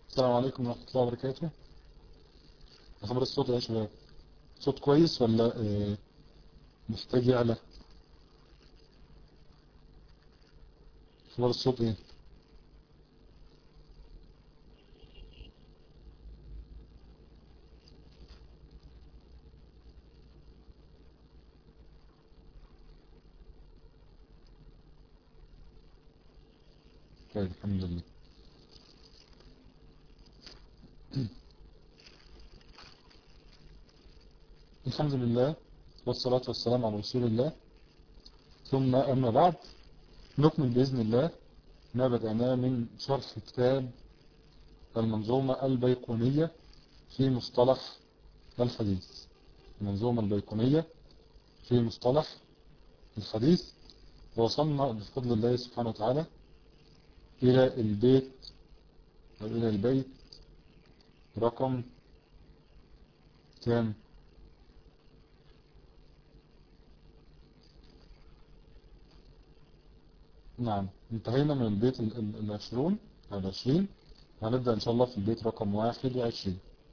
السلام عليكم ورحمة الله وبركاته أخبار الصوت يا شباب صوت كويس ولا آه، محتاج يعلى أخبار الصوت ايه طيب الحمد لله الحمد لله والصلاة والسلام على رسول الله ثم أما بعد نكمل بإذن الله ما بدأناه من شرح كتاب المنظومة البيقونية في مصطلح الحديث المنظومة البيقونية في مصطلح الحديث ووصلنا بفضل الله سبحانه وتعالى إلى البيت أو إلى البيت رقم كام نعم انتهينا من البيت ال- ال- العشرون أو العشرين هنبدأ إن شاء الله في البيت رقم واحد وعشرين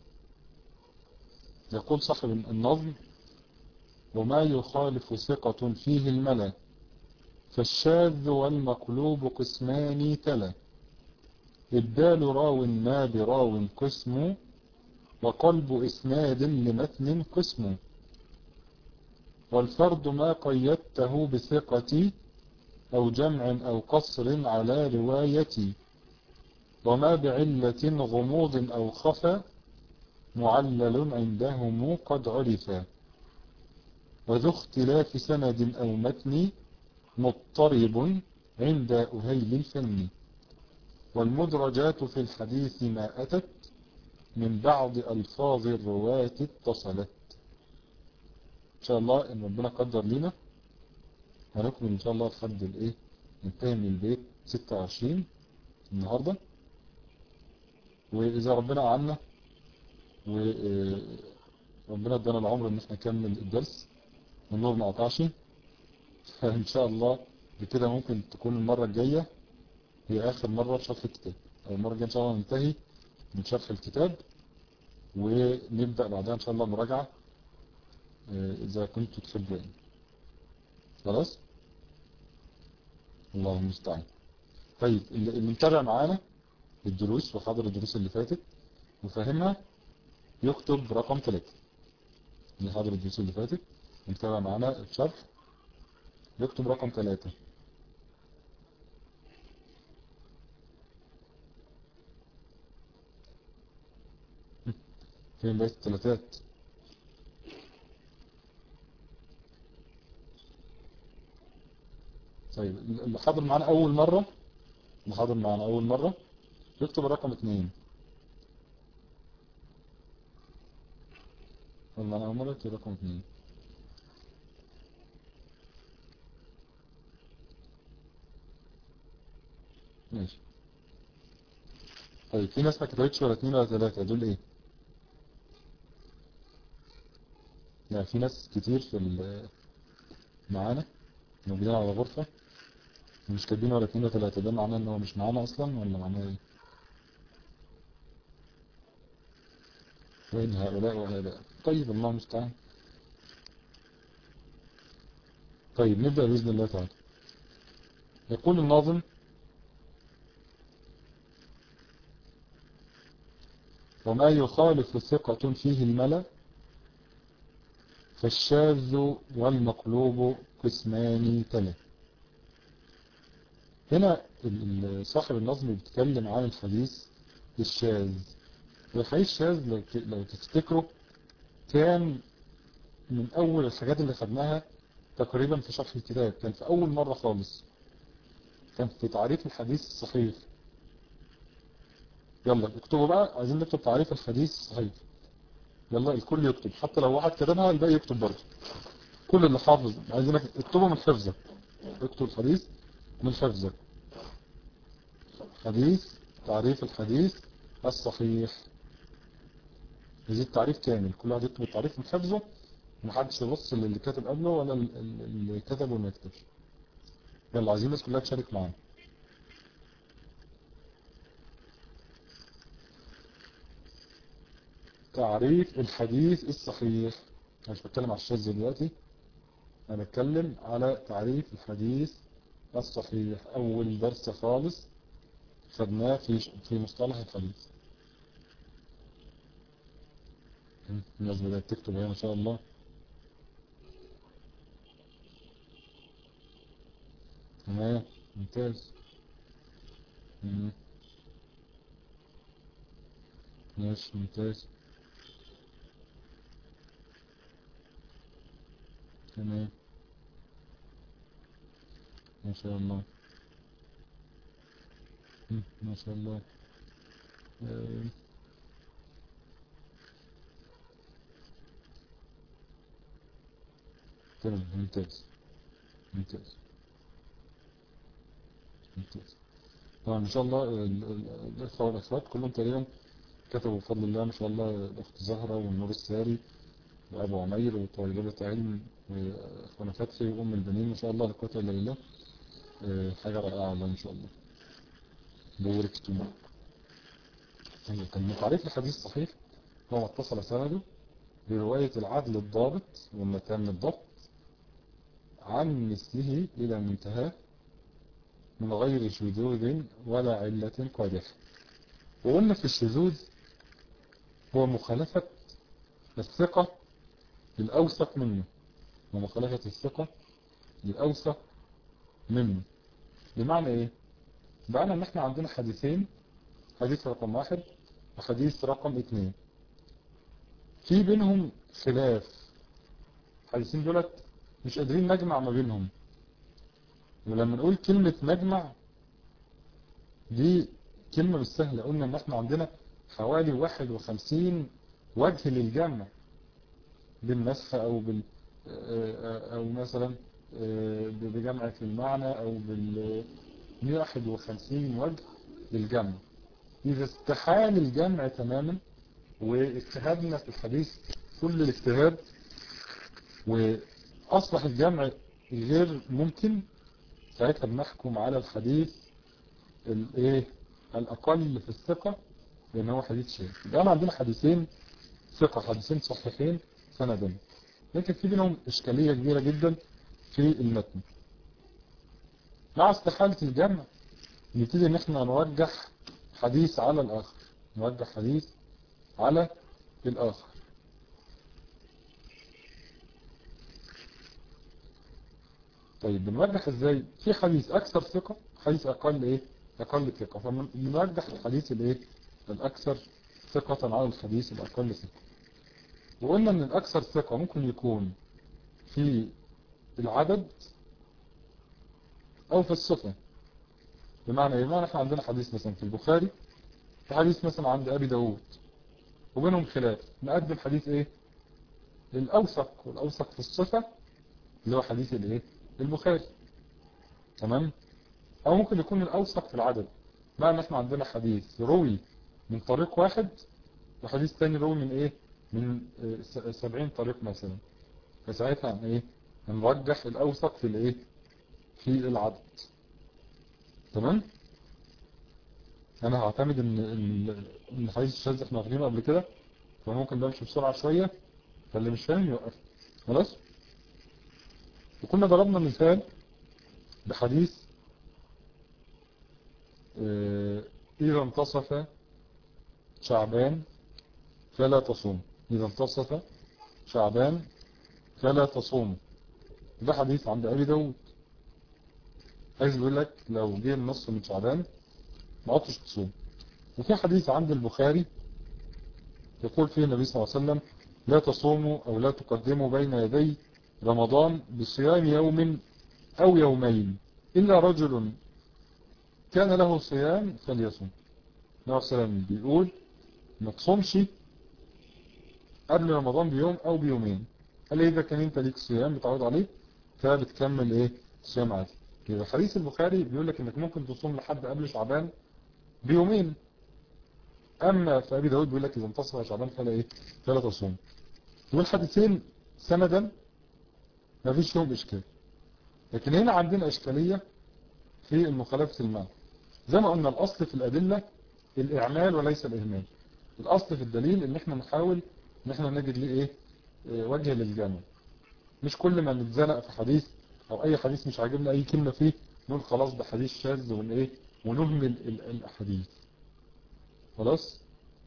يقول صاحب النظم وما يخالف ثقة فيه الملا فالشاذ والمقلوب قسمان تلا إبدال راو ما براو قسم وقلب إسناد لمتن قسم والفرد ما قيدته بثقة أو جمع أو قصر على روايتي وما بعلة غموض أو خفى معلل عندهم قد عرفا وذو اختلاف سند أو متن مضطرب عند أهيل الفن والمدرجات في الحديث ما أتت من بعض ألفاظ الرواة اتصلت إن شاء الله إن ربنا قدر لنا هنكمل إن شاء الله لحد الإيه ننتهي من البيت 26 النهاردة وإذا ربنا عنا وربنا ادانا العمر إن احنا نكمل الدرس والنور ما قطعش فإن شاء الله بكده ممكن تكون المرة الجاية هي آخر مرة في شرح الكتاب أو المرة الجاية إن شاء الله ننتهي من شرح الكتاب ونبدأ بعدها إن شاء الله مراجعة إذا كنتوا تحبوا يعني خلاص الله المستعان طيب اللي متابع معانا الدروس وحاضر الدروس اللي فاتت وفاهمها يكتب رقم 3 اللي حاضر الدروس اللي فاتت ومتابع معانا الشرح يكتب رقم 3 فين بقيت الثلاثات طيب اللي حاضر معانا أول مرة اللي حاضر معانا أول مرة يكتب الرقم اتنين والله أنا أول مرة يكتب رقم اتنين ماشي طيب في ناس ما كتبتش ولا اتنين ولا تلاتة دول ايه؟ يعني في ناس كتير في معانا موجودين على غرفة مش كاتبين ولا اتنين ولا تلاتة ده معناه ان هو مش معانا اصلا ولا معناه ايه وين هؤلاء وهؤلاء طيب الله المستعان طيب نبدأ بإذن الله تعالى يقول الناظم وما يخالف ثقة فيه الملأ فالشاذ والمقلوب قسمان تلا هنا صاحب النظم بيتكلم عن الحديث الشاذ والحديث الشاذ لو لو تفتكروا كان من أول الحاجات اللي خدناها تقريبا في شرح الكتاب كان في أول مرة خالص كان في تعريف الحديث الصحيح يلا اكتبوا بقى عايزين نكتب تعريف الحديث الصحيح يلا الكل يكتب حتى لو واحد كتبها الباقي يكتب برضه كل اللي حافظ عايزينك اكتبه من حفظك اكتب الحديث من حفظك حديث تعريف الحديث الصحيح يزيد تعريف كامل كل واحد يكتب التعريف من حفظه ومحدش يبص للي كاتب قبله ولا اللي كتبه وما يكتبش يلا عايزين الناس كلها تشارك معانا تعريف الحديث الصحيح أنا مش بتكلم على الشاذ دلوقتي أنا بتكلم على تعريف الحديث الصحيح أول درس خالص خدناه في في مصطلح الحديث الناس بدأت تكتب هي ما شاء الله تمام ممتاز مم. ماشي ممتاز تمام ما شاء الله مم. ما شاء الله آه. تمام ممتاز ممتاز ممتاز طبعا ان شاء الله ال- ال- الاخوه والاخوات كلهم تقريبا كتبوا بفضل الله ما شاء الله الاخت زهره والنور الساري وابو عمير وطالبه علم واخوانا فتحي وام البنين ما شاء الله لا قوه الا بالله آه، حاجه رائعه والله ان شاء الله بوركتم طيب كان من تعريف الحديث الصحيح هو ما اتصل سنده برواية العدل الضابط والمتام الضبط عن مثله إلى منتهى من غير شذوذ ولا علة قادحة وقلنا في الشذوذ هو مخالفة الثقة للأوثق منه ومخالفة الثقة للأوثق منه بمعنى إيه؟ بمعنى إن إحنا عندنا حديثين حديث رقم واحد وحديث رقم اتنين في بينهم خلاف الحديثين دولت مش قادرين نجمع ما بينهم ولما نقول كلمة نجمع دي كلمة مش سهلة قلنا ان احنا عندنا حوالي 51 وجه للجمع بالنسخ او بال او مثلا بجمع في المعنى او بال 151 وجه للجمع إذا استحال الجمع تماما واجتهادنا في الحديث كل الاجتهاد وأصبح الجمع غير ممكن ساعتها بنحكم على الحديث الايه الأقل في الثقة لأن هو حديث شيء يبقى عندنا حديثين ثقة حديثين صحيحين سندا لكن في بينهم إشكالية كبيرة جدا في المتن مع استحالة الجمع نبتدي ان احنا نوجح حديث على الآخر نوجه حديث على الآخر طيب بنوجح ازاي في حديث اكثر ثقة حديث اقل ايه اقل ثقة فبنوجح الحديث الايه الاكثر ثقة على الحديث الاقل ثقة وقلنا ان الاكثر ثقة ممكن يكون في العدد او في الصفة بمعنى ايه بمعنى احنا عندنا حديث مثلا في البخاري في حديث مثلا عند ابي داود وبينهم خلاف نقدم حديث ايه الاوثق والاوثق في الصفة اللي هو حديث الايه البخاري تمام او ممكن يكون الاوثق في العدد معنى احنا عندنا حديث روي من طريق واحد وحديث تاني روي من ايه من سبعين طريق مثلا فساعتها ايه هنرجح الاوثق في الايه في العدد تمام انا هعتمد ان ان حديث الشاذ احنا واخدينه قبل كده فممكن نمشي بسرعه شويه فاللي مش فاهم يوقف خلاص وكنا ضربنا مثال بحديث اه اذا انتصف شعبان فلا تصوم اذا انتصف شعبان فلا تصوم ده حديث عند ابي داود عايز يقول لك لو جه النص من شعبان ما عدتش تصوم وفي حديث عند البخاري يقول فيه النبي صلى الله عليه وسلم لا تصوموا أو لا تقدموا بين يدي رمضان بصيام يوم أو يومين إلا رجل كان له صيام فليصوم النبي صلى الله عليه وسلم بيقول ما تصومش قبل رمضان بيوم أو بيومين قال إذا كان أنت ليك صيام بتعود عليه فبتكمل إيه صيام عادي يبقى حديث البخاري بيقول لك انك ممكن تصوم لحد قبل شعبان بيومين اما في ابي داود بيقول لك اذا انتصف شعبان فلا ايه فلا تصوم والحديثين سندا ما فيش فيهم اشكال لكن هنا عندنا اشكالية في المخالفة المعنى زي ما قلنا الاصل في الادلة الاعمال وليس الاهمال الاصل في الدليل ان احنا نحاول ان احنا نجد ليه ايه اه وجه للجمع مش كل ما نتزنق في حديث او اي حديث مش عاجبنا اي كلمة فيه نقول خلاص ده حديث شاذ ون ايه ونهمل الاحاديث خلاص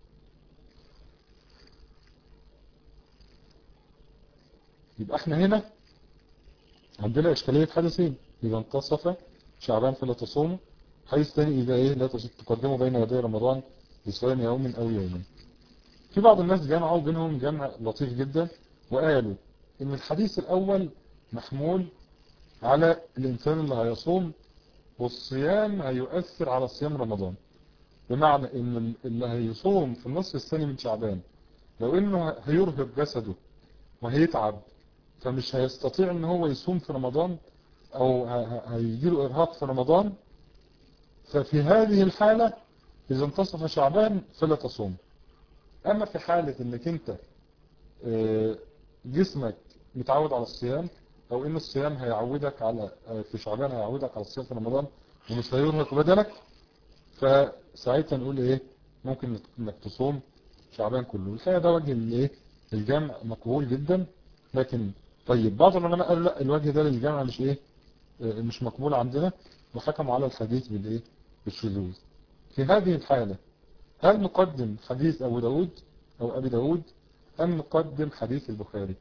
يبقى احنا هنا عندنا اشكالية في حدثين اذا انتصف شعبان فلا تصوموا حديث ثاني اذا ايه لا تقدموا بين يدي رمضان بصيام يوم او يومين في بعض الناس جمعوا بينهم جمع لطيف جدا وقالوا ان الحديث الاول محمول على الانسان اللي هيصوم والصيام هيؤثر على صيام رمضان بمعنى ان اللي هيصوم في النصف الثاني من شعبان لو انه هيرهق جسده وهيتعب فمش هيستطيع ان هو يصوم في رمضان او هيجيله ارهاق في رمضان ففي هذه الحالة اذا انتصف شعبان فلا تصوم اما في حالة انك انت جسمك متعود على الصيام او ان الصيام هيعودك على في شعبان هيعودك على الصيام في رمضان ومش هيرهق بدنك فساعتها نقول ايه ممكن انك تصوم شعبان كله الحقيقة ده وجه الايه الجمع مقبول جدا لكن طيب بعض العلماء قالوا لا الوجه ده للجمع مش ايه مش مقبول عندنا وحكموا على الحديث بالايه بالشذوذ في هذه الحالة هل نقدم حديث ابو داود او ابي داود ام نقدم حديث البخاري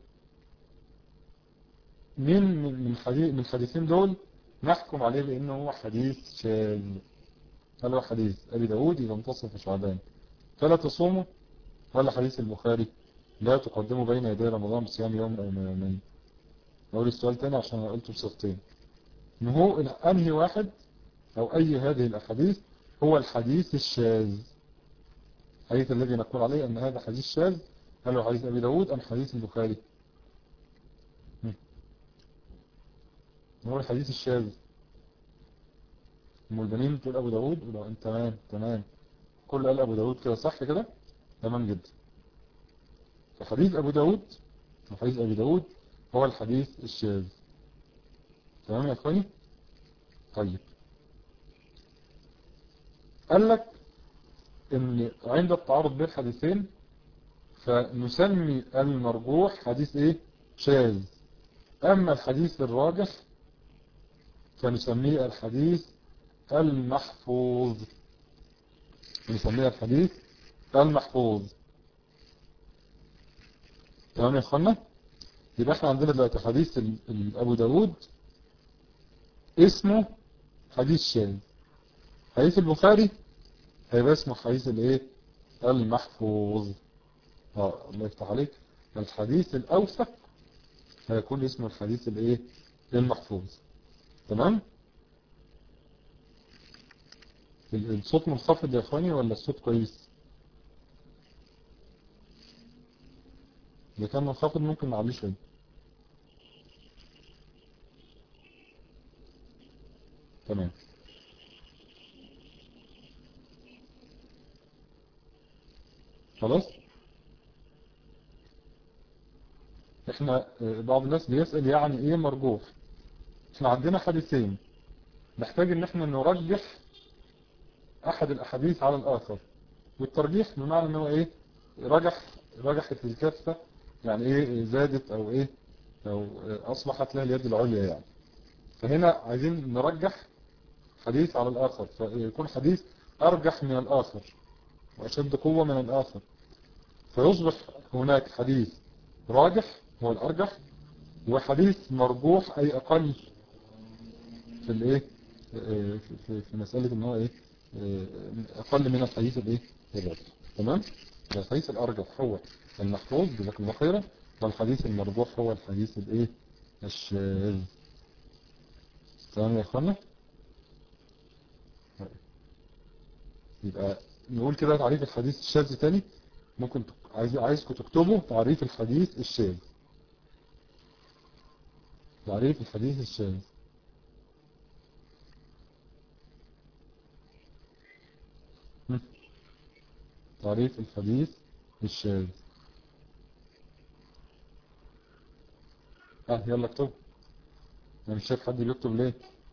مين من حديث من الحديثين دول نحكم عليه بانه هو حديث شاذ هل هو حديث ابي داود اذا انتصف شعبان فلا تصوموا ولا حديث البخاري لا تقدموا بين يدي رمضان بصيام يوم او يومين نقول السؤال تاني عشان انا قلته بصفتين ان هو انهي واحد او اي هذه الاحاديث هو الحديث الشاذ الحديث الذي نقول عليه ان هذا حديث شاذ هل هو حديث ابي داود ام حديث البخاري هو الحديث الشاذ الملبنين تقول ابو داود ولو انت تمام تمام كل قال ابو داود كده صح كده تمام جدا فحديث ابو داود حديث ابي داود هو الحديث الشاذ تمام يا اخواني طيب قال لك ان عند التعارض بين الحديثين فنسمي المرجوح حديث ايه شاذ اما الحديث الراجح فنسميه الحديث المحفوظ نسميه الحديث المحفوظ تمام يا اخوانا يبقى احنا عندنا دلوقتي حديث ابو داود اسمه حديث شاذ حديث البخاري هيبقى اسمه حديث الايه المحفوظ اه الله يفتح عليك الحديث الاوثق هيكون اسمه الحديث الايه المحفوظ تمام الصوت منخفض يا اخواني ولا الصوت كويس اذا كان منخفض ممكن نعليه شويه تمام خلاص احنا بعض الناس بيسأل يعني ايه مرجوح احنا عندنا حديثين نحتاج ان احنا نرجح احد الاحاديث على الاخر والترجيح بمعنى ان هو ايه رجح رجحت الكفة يعني ايه زادت او ايه او اصبحت لها اليد العليا يعني فهنا عايزين نرجح حديث على الاخر فيكون حديث ارجح من الاخر واشد قوة من الاخر فيصبح هناك حديث راجح هو الارجح وحديث مرجوح اي اقل في الايه في, في مسألة ان هو ايه اقل من الحديث الايه الراجح تمام الحديث الارجح هو المحفوظ جزاكم الله خيرا والحديث المرجوح هو الحديث الايه الشاذ تمام يا اخوانا يبقى نقول كده تعريف الحديث الشاذ تاني ممكن عايز عايزكم تكتبوا تعريف الحديث الشاذ تعريف الحديث الشاذ تعريف الحديث الشاذ اه يلا اكتب انا مش شايف حد بيكتب ليه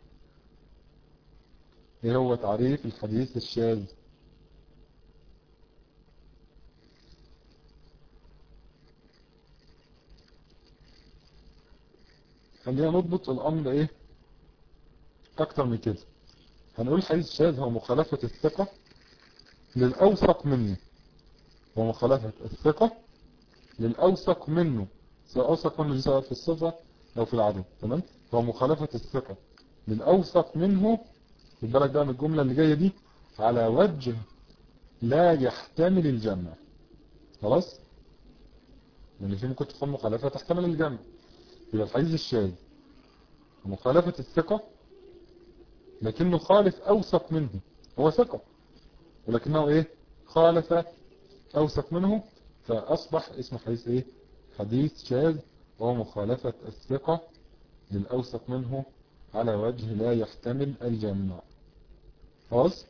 ايه هو تعريف الحديث الشاذ خلينا نضبط الأمر إيه أكتر من كده هنقول حديث شاذ هو مخالفة الثقة للأوثق منه ومخالفة الثقة للأوثق منه سواء أوثق منه سواء في الصفة أو في العدد تمام هو مخالفة الثقة للأوثق منه خد بالك بقى من الجملة اللي جاية دي على وجه لا يحتمل الجمع خلاص لأن في ممكن تكون مخالفة تحتمل الجمع يبقى الحديث الشاذ مخالفة الثقة لكنه خالف أوثق منه هو ثقة ولكنه إيه خالف أوثق منه فأصبح اسمه حديث إيه حديث شاذ وهو مخالفة الثقة للأوثق منه على وجه لا يحتمل الجمع خلاص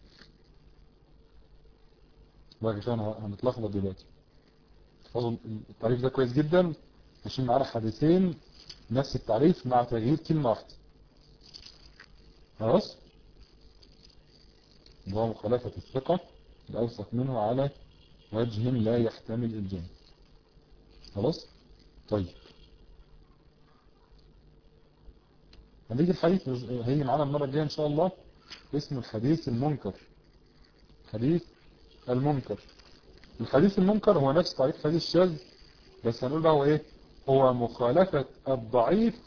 بقى عشان هنتلخبط دلوقتي اظن التعريف ده كويس جدا عشان معانا حديثين نفس التعريف مع تغيير كلمة واحدة خلاص وهو مخالفة الثقة الأوثق منه على وجه لا يحتمل الجمع خلاص طيب هنيجي الحديث هيجي معانا المرة الجاية إن شاء الله اسمه الحديث المنكر حديث المنكر الحديث المنكر هو نفس تعريف حديث الشاذ بس هنقول بقى هو ايه هو مخالفة الضعيف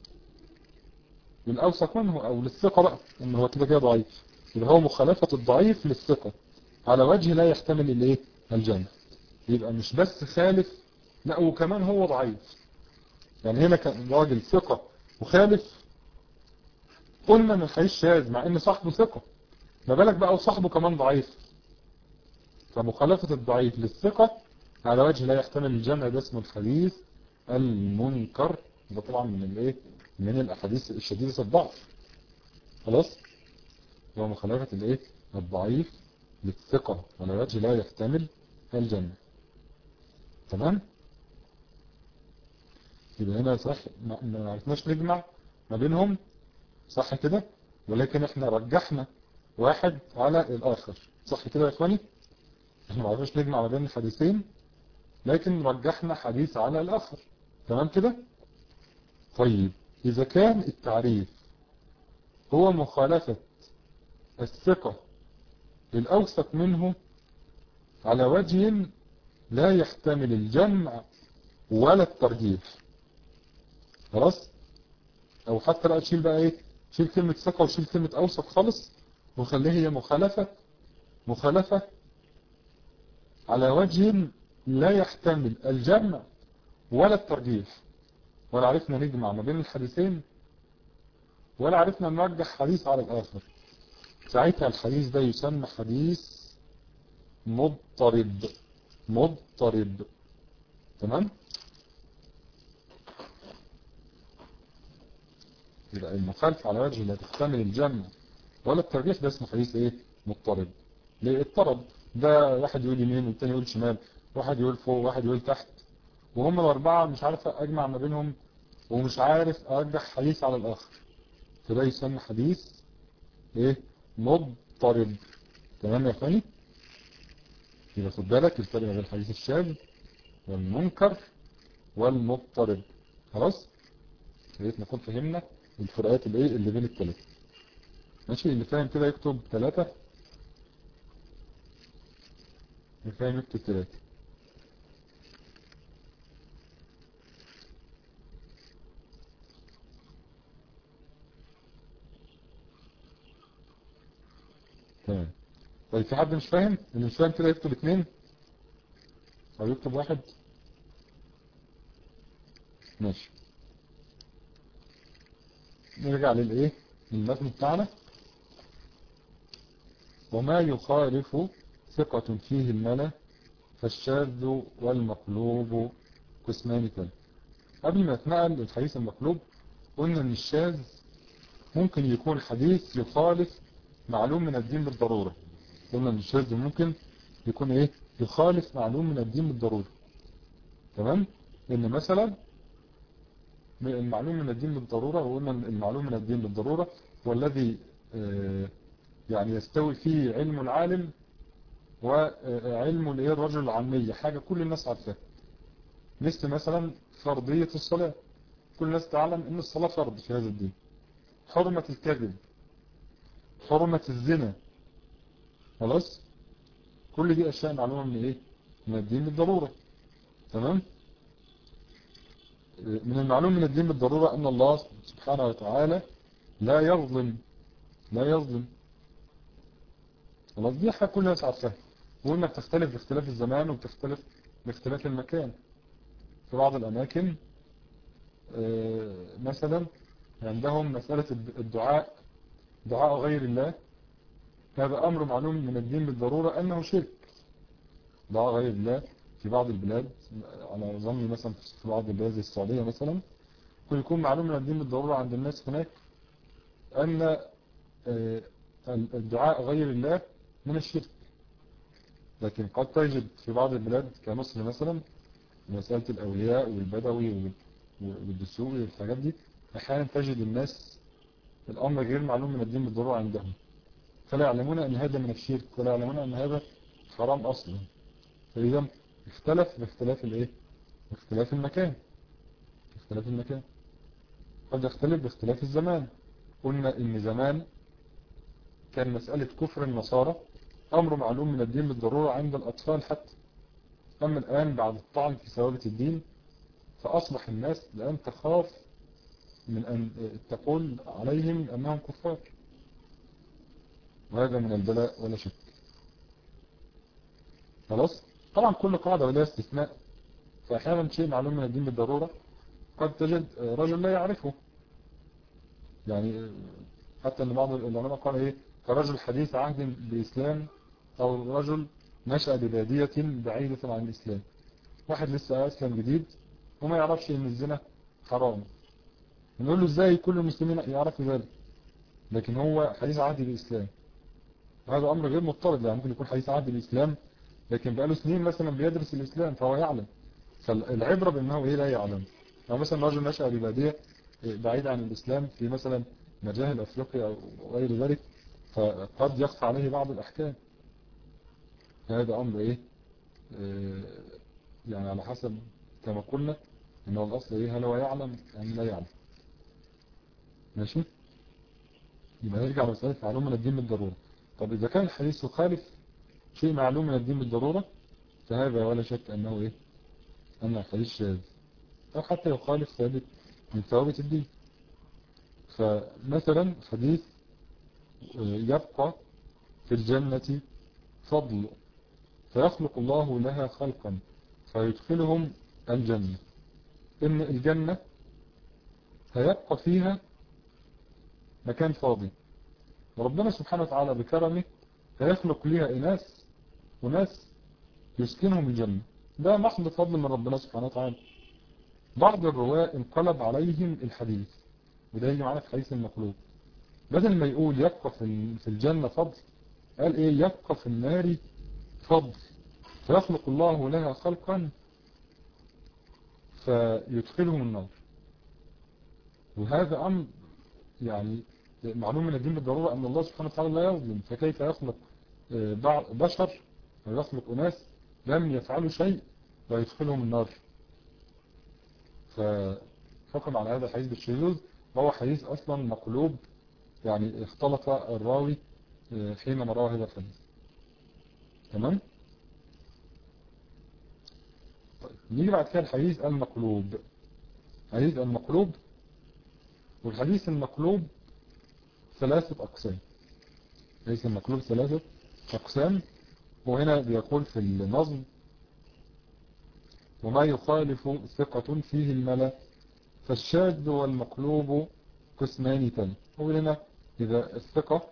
للأوثق منه أو للثقة بقى إن هو كده كده ضعيف يبقى هو مخالفة الضعيف للثقة على وجه لا يحتمل الايه الجنة يبقى مش بس خالف لا وكمان هو ضعيف يعني هنا كان راجل ثقة وخالف قلنا ان الحديث شاذ مع ان صاحبه ثقة ما بالك بقى وصاحبه كمان ضعيف فمخالفة الضعيف للثقة على وجه لا يحتمل الجمع ده اسمه الحديث المنكر ده طبعا من الايه من الاحاديث الشديدة الضعف خلاص هو مخالفة الايه الضعيف للثقة على وجه لا يحتمل الجمع تمام يبقى هنا صح ما عرفناش نجمع ما بينهم صح كده ولكن احنا رجحنا واحد على الاخر صح كده يا اخواني احنا ما عرفناش نجمع ما بين الحديثين لكن رجحنا حديث على الاخر تمام كده طيب اذا كان التعريف هو مخالفة الثقة الأوثق منه على وجه لا يحتمل الجمع ولا الترجيح خلاص او حتى بقى تشيل بقى ايه شيل كلمة ثقة وشيل كلمة اوثق خالص وخليها هي مخالفة مخالفة على وجه لا يحتمل الجمع ولا الترجيح ولا عرفنا نجمع ما بين الحديثين ولا عرفنا نرجح حديث على الآخر ساعتها الحديث ده يسمى حديث مضطرب مضطرب تمام يبقى المخالفة على وجه لا تحتمل الجمع ولا الترجيح ده اسمه حديث ايه مضطرب ليه اضطرب ده واحد يقول يمين والتاني يقول شمال واحد يقول فوق واحد يقول تحت وهم الاربعة مش عارف اجمع ما بينهم ومش عارف ارجح حديث على الاخر فده يسمى حديث ايه مضطرب تمام يا اخواني يبقى خد بالك الفرق بين الحديث الشاذ والمنكر والمضطرب خلاص يا ريت نكون فهمنا الفروقات الايه اللي بين الثلاثه ماشي اللي فاهم كده يكتب ثلاثة اللي فاهم يكتب ثلاثة تمام طيب في حد مش فاهم اللي مش فاهم كده يكتب اثنين او يكتب واحد ماشي نرجع للايه للمتن بتاعنا وما يخالف ثقة فيه الملا فالشاذ والمقلوب قسمان تاني قبل ما اتنقل للحديث المقلوب قلنا ان الشاذ ممكن يكون حديث يخالف معلوم من الدين بالضرورة قلنا ان الشاذ ممكن يكون ايه يخالف معلوم من الدين بالضرورة تمام ان مثلا المعلوم من الدين بالضرورة وقلنا المعلوم من الدين بالضرورة والذي يعني يستوي فيه علم العالم وعلم الايه الرجل العامية حاجة كل الناس عارفاها مثل مثلا فرضية الصلاة كل الناس تعلم ان الصلاة فرض في هذا الدين حرمة الكذب حرمة الزنا خلاص كل دي اشياء معلومة من ايه من الدين بالضرورة تمام من المعلوم من الدين بالضرورة ان الله سبحانه وتعالى لا يظلم لا يظلم خلاص دي حاجة كل الناس عارفاها وقلنا بتختلف باختلاف الزمان وبتختلف باختلاف المكان في بعض الأماكن مثلا عندهم مسألة الدعاء دعاء غير الله هذا أمر معلوم من الدين بالضرورة أنه شرك دعاء غير الله في بعض البلاد على ظني مثلا في بعض البلاد زي السعودية مثلا كل يكون معلوم من الدين بالضرورة عند الناس هناك أن الدعاء غير الله من الشرك لكن قد تجد في بعض البلاد كمصر مثلا مسألة الأولياء والبدوي والدسوقي والحاجات دي أحيانا تجد الناس الأمر غير معلوم من الدين بالضرورة عندهم فلا يعلمون أن هذا من الشرك ولا يعلمون أن هذا حرام أصلا فإذا اختلف باختلاف الايه باختلاف المكان باختلاف المكان قد يختلف باختلاف الزمان قلنا ان زمان كان مسألة كفر النصارى امر معلوم من الدين بالضرورة عند الاطفال حتى اما الان بعد الطعن في ثوابت الدين فاصبح الناس الان تخاف من ان تقول عليهم انهم كفار وهذا من البلاء ولا شك خلاص طبعا كل قاعدة ولها استثناء فأحيانا شيء معلوم من الدين بالضرورة قد تجد رجل لا يعرفه يعني حتى ان بعض العلماء قال ايه كرجل حديث عهد بالإسلام او رجل نشأ ببادية بعيدة عن الإسلام واحد لسه أسلم جديد وما يعرفش ان الزنا حرام نقول له ازاي كل المسلمين يعرفوا ذلك لكن هو حديث عهد بالإسلام وهذا أمر غير مضطرد يعني ممكن يكون حديث عهد بالإسلام لكن بقاله سنين مثلا بيدرس الإسلام فهو يعلم فالعبرة بأنه إيه لا يعلم أو مثلا رجل نشأ ببادية بعيد عن الإسلام في مثلا مجاهل أفريقيا أو غير ذلك فقد يخفى عليه بعض الأحكام هذا أمر إيه يعني على حسب كما قلنا إنه الأصل إيه هل هو يعلم أم لا يعلم ماشي يبقى نرجع لمسألة معلومة من الدين بالضرورة طب إذا كان الحديث يخالف شيء معلوم من الدين بالضرورة فهذا ولا شك أنه إيه أن الحديث شاذ أو حتى يخالف ثابت من ثوابت الدين فمثلا حديث يبقى في الجنة فضل فيخلق الله لها خلقا فيدخلهم الجنة إن الجنة هيبقى فيها مكان فاضي وربنا سبحانه وتعالى بكرمه هيخلق ليها إناس وناس يسكنهم الجنة ده محض فضل من ربنا سبحانه وتعالى بعض الرواة انقلب عليهم الحديث وده يجي معنا في حديث المخلوق بدل ما يقول يبقى في الجنة فضل قال ايه يبقى في النار فضل فيخلق الله لها خلقا فيدخلهم النار وهذا أمر يعني معلوم من الدين بالضرورة أن الله سبحانه وتعالى لا يظلم فكيف يخلق بشر ويخلق أناس لم يفعلوا شيء ويدخلهم النار فحكم على هذا الحديث بالشذوذ وهو حديث أصلا مقلوب يعني اختلط الراوي حينما روى هذا الحديث تمام طيب نيجي بعد كده الحديث المقلوب حديث المقلوب والحديث المقلوب ثلاثة أقسام ليس المقلوب ثلاثة أقسام وهنا بيقول في النظم وما يخالف ثقة فيه الملا فالشاذ والمقلوب قسمان تاني وهنا إذا الثقة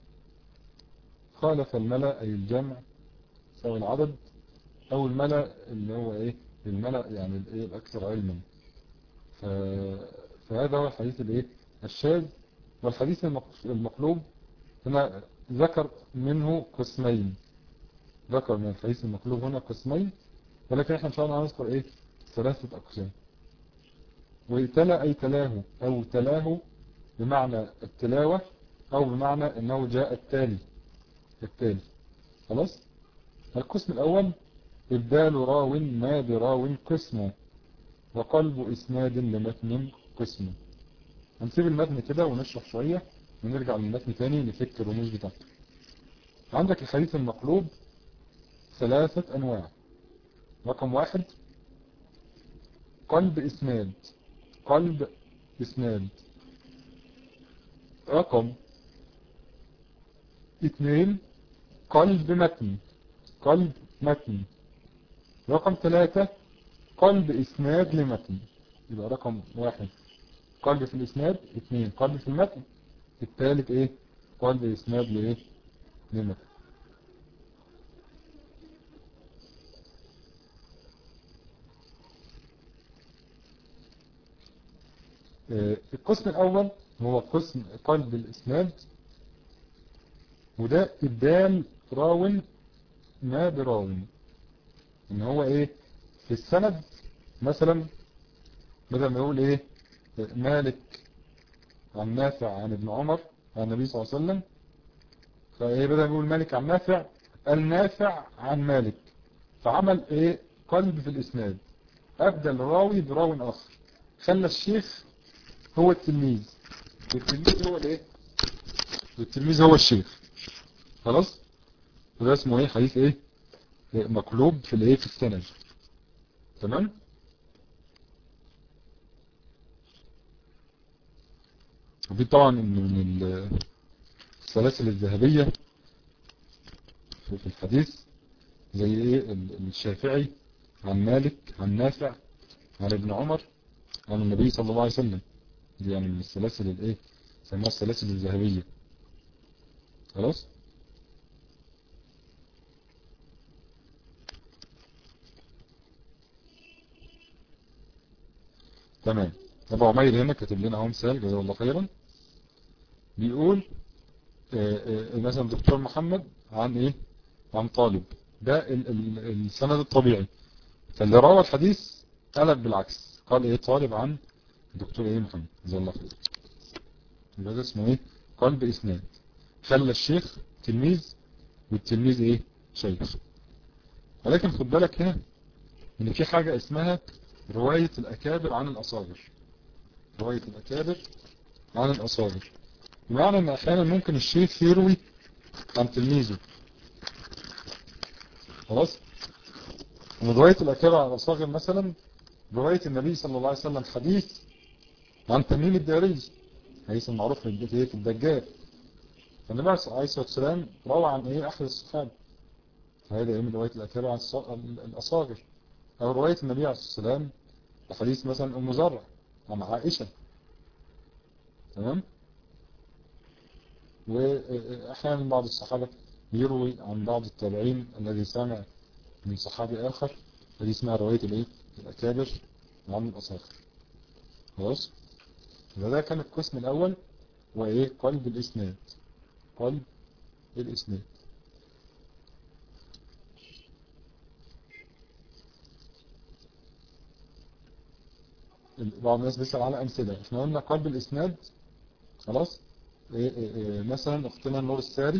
خالف الملا أي الجمع سواء العدد أو الملا اللي هو إيه الملا يعني الإيه الأكثر علما فهذا هو الحديث الإيه الشاذ والحديث المقلوب هنا ذكر منه قسمين ذكر من الحديث المقلوب هنا قسمين ولكن احنا ان شاء الله هنذكر ايه ثلاثة اقسام وتلا اي تلاه او تلاه بمعنى التلاوة او بمعنى انه جاء التالي التالي خلاص القسم الاول ابدال راو ما براو قسمه وقلب اسناد لمتن قسم هنسيب المتن كده ونشرح شوية ونرجع للمتن تاني نفك الرموز بتاعته عندك الحديث المقلوب ثلاثة أنواع رقم واحد قلب إسناد قلب إسناد رقم اثنين قلب متن قلب متن رقم ثلاثة قلب إسناد لمتن يبقى رقم واحد قلب في الإسناد اثنين قلب في المتن الثالث ايه قلب إسناد لإيه لمتن القسم الأول هو قسم قلب الإسناد وده إبدال راون ما براون إن هو إيه في السند مثلا بدل ما يقول إيه مالك عن نافع عن ابن عمر عن النبي صلى الله عليه وسلم فإيه بدل ما يقول مالك عن نافع النافع عن مالك فعمل إيه قلب في الإسناد أبدل راوي براون آخر خلى الشيخ هو التلميذ والتلميذ هو الايه والتلميذ هو الشيخ خلاص وده اسمه ايه حديث ايه مقلوب في الايه في السند تمام ودي طبعا من السلاسل الذهبية في الحديث زي ايه الشافعي عن مالك عن نافع عن ابن عمر عن النبي صلى الله عليه وسلم دي يعني من السلاسل الايه سموها السلاسل الذهبية خلاص تمام ابو عمير هنا كاتب لنا اهو مثال جزاه الله خيرا بيقول آآ آآ مثلا دكتور محمد عن ايه عن طالب ده ال ال السند الطبيعي فاللي روى الحديث قلب بالعكس قال ايه طالب عن دكتور ايه محمد جزاه الله خير يبقى ده اسمه ايه قلب اسناد خلى الشيخ تلميذ والتلميذ ايه شيخ ولكن خد بالك هنا ان في حاجة اسمها رواية الاكابر عن الاصاغر رواية الاكابر عن الاصاغر بمعنى ان احيانا ممكن الشيخ يروي عن تلميذه خلاص من رواية الاكابر عن الاصاغر مثلا رواية النبي صلى الله عليه وسلم حديث عن تميم الداري حديث المعروف في البيت ايه في الدجال فالنبي عليه الصلاة والسلام روى عن ايه احد الصحابة هذا ايه من رواية الاكابر عن الاصاغر او رواية النبي عليه الصلاة والسلام حديث مثلا ام زرع عن عائشة تمام واحيانا بعض الصحابة يروي عن بعض التابعين الذي سمع من صحابي اخر هذه اسمها رواية الايه الاكابر عن الاصاغر خلاص فده كان القسم الاول وايه قلب الاسناد قلب الاسناد بعض الناس بيسأل على امثلة احنا قلنا قلب الاسناد خلاص إيه إيه إيه مثلا اختنا النور الساري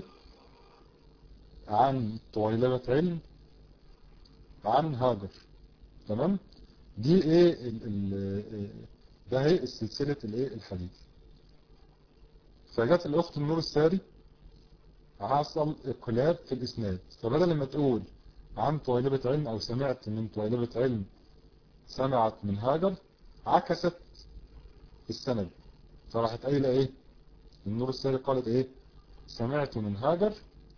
عن طويلبة علم عن هاجر تمام دي ايه ال ال ده هي السلسلة الايه الحديث فجت الاخت النور الساري حصل اقلاب في الاسناد فبدل ما تقول عن طويلبة علم او سمعت من طويلبة علم سمعت من هاجر عكست السند فراحت قايله ايه النور الساري قالت ايه سمعت من هاجر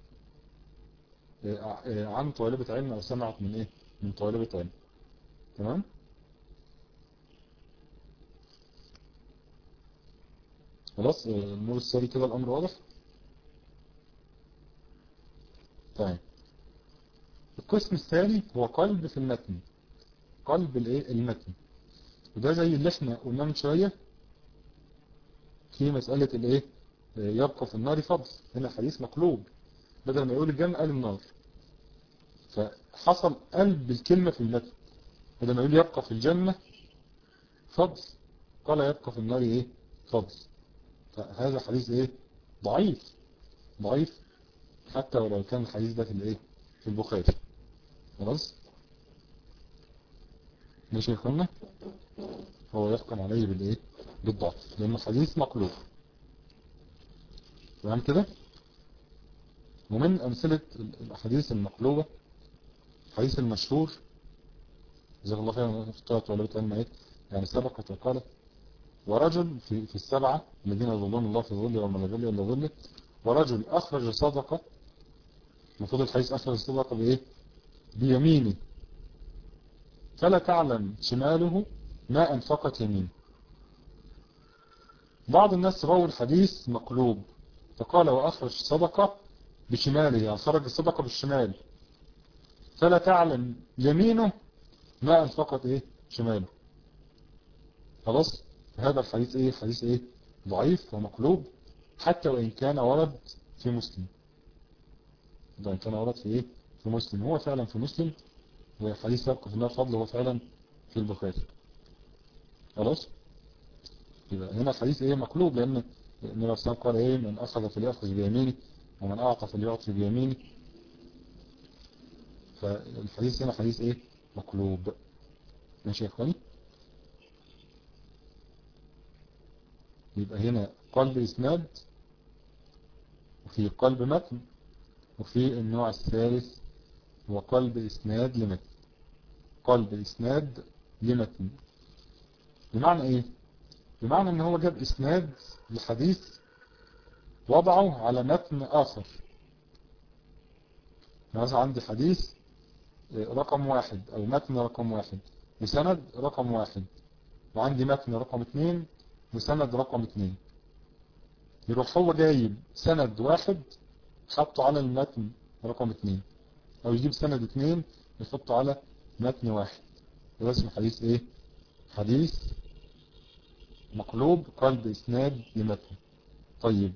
إيه عن طالبة علم او سمعت من ايه من طالبة علم تمام خلاص النور الساري كده الامر واضح طيب القسم الثاني هو قلب في المتن قلب الايه المتن وده زي اللي احنا قلنا من شوية في مسألة الايه يبقى في النار فضل هنا حديث مقلوب بدل ما يقول الجنة قال النار فحصل قلب الكلمة في المتن بدل ما يقول يبقى في الجنة فضل قال يبقى في النار ايه فضل فهذا حديث ايه ضعيف ضعيف حتى ولو كان الحديث ده في الايه في البخاري خلاص ماشي يا اخوانا هو يحكم عليه بالايه بالضعف لأنه حديث مقلوب تمام كده ومن أمثلة الأحاديث المقلوبة الحديث المشهور جزاك الله خيرا اختارت ولا بتعلم ايه يعني سبقت وقالت ورجل في في السبعة الذين يظلون الله في ظل وما لا ظل الا ظله ورجل اخرج صدقة المفروض الحديث اخرج الصدقة بايه بيمينه فلا تعلم شماله ما انفقت يمينه بعض الناس رووا الحديث مقلوب فقال واخرج صدقة بشماله يعني خرج الصدقة بالشمال فلا تعلم يمينه ما انفقت ايه شماله خلاص هذا الحديث ايه حديث ايه ضعيف ومقلوب حتى وان كان ورد في مسلم وان كان ورد في ايه في مسلم هو فعلا في مسلم وحديث يبقى في النار فضل هو فعلا في البخاري خلاص يبقى هنا الحديث ايه مقلوب لان النبي صلى الله عليه وسلم قال ايه من اخذ فليأخذ بيمينه ومن اعطى فليعطي بيمينه فالحديث هنا حديث ايه مقلوب ماشي يا اخواني يبقى هنا قلب اسناد وفي قلب متن وفي النوع الثالث هو قلب اسناد لمتن قلب اسناد لمتن بمعنى ايه بمعنى ان هو جاب اسناد لحديث وضعه على متن اخر مثلا عندي حديث رقم واحد او متن رقم واحد وسند رقم واحد وعندي متن رقم اتنين وسند رقم اتنين يروح هو جايب سند واحد حطه على المتن رقم اتنين او يجيب سند اتنين يحطه على متن واحد ده اسمه حديث ايه حديث مقلوب قلب اسناد لمتن طيب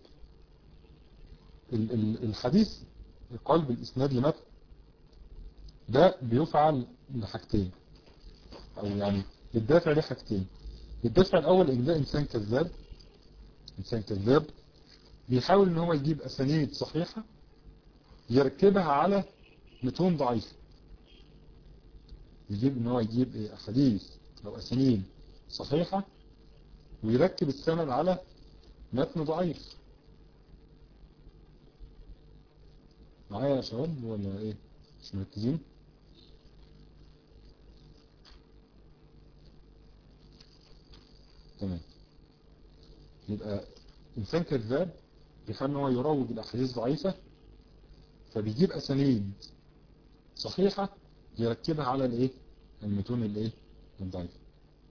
ال ال الحديث قلب الاسناد لمتن ده بيفعل لحاجتين او يعني الدافع ليه حاجتين الدافع الاول ان ده انسان كذاب انسان كذاب بيحاول ان هو يجيب اسانيد صحيحة يركبها على متون ضعيفة يجيب ان هو يجيب احاديث او اسانيد صحيحة ويركب السند على متن ضعيف معايا يا شباب ولا ايه مش مركزين تمام يبقى إنسان كذاب بيحاول ان هو يروج الأحاديث ضعيفة فبيجيب أسانيد صحيحة يركبها على الإيه المتون الإيه الضعيفة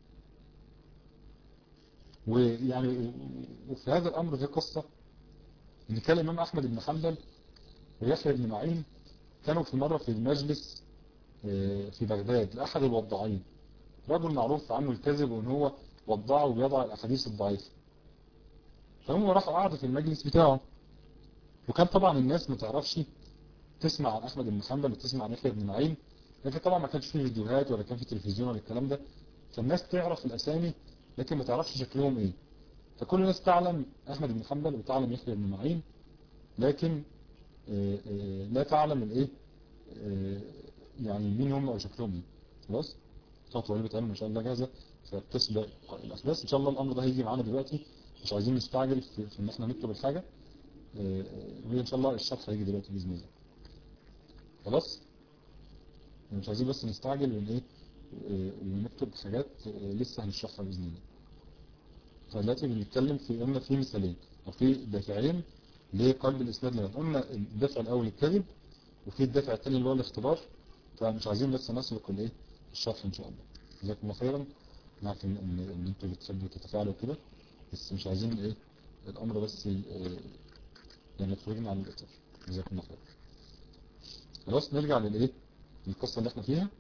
ويعني وفي هذا الأمر في قصة إن كان الإمام أحمد بن حنبل ويحيى بن معين كانوا في مرة في المجلس في بغداد لأحد الوضاعين رجل معروف عنه الكذب وإن هو وضعه ويضع الأحاديث الضعيفة فهم راحوا قعدوا في المجلس بتاعه وكان طبعا الناس ما تعرفش تسمع عن أحمد بن حنبل وتسمع عن يحيى بن معين لكن طبعا ما كانش فيه فيديوهات ولا كان فيه تلفزيون ولا الكلام ده فالناس تعرف الأسامي لكن ما تعرفش شكلهم ايه فكل الناس تعلم أحمد بن حنبل وتعلم يحيى بن معين لكن آآ آآ لا تعلم الايه يعني مين هم او شكلهم ايه خلاص خطوه اللي بتعمل ان شاء الله جاهزه فتسبق الاحداث ان شاء الله الامر ده هيجي معانا دلوقتي مش عايزين نستعجل في, في ان احنا نكتب الحاجه وهي ان شاء الله الشرح هيجي دلوقتي باذن الله خلاص مش عايزين بس نستعجل وان ايه ونكتب حاجات لسه هنشرحها باذن الله فدلوقتي بنتكلم في قلنا في مثالين او في دافعين لقلب الاسناد لنا قلنا الدافع الاول الكذب وفي الدافع الثاني اللي هو الاختبار فمش عايزين لسه نسبق الايه الشرح ان شاء الله جزاكم الله خيرا نعرف ان ان انتوا بتحبوا تتفاعلوا كده بس مش عايزين ايه الامر بس يعني يخرجنا عن الاطار جزاكم الله خيرا خلاص نرجع للايه القصه اللي احنا فيها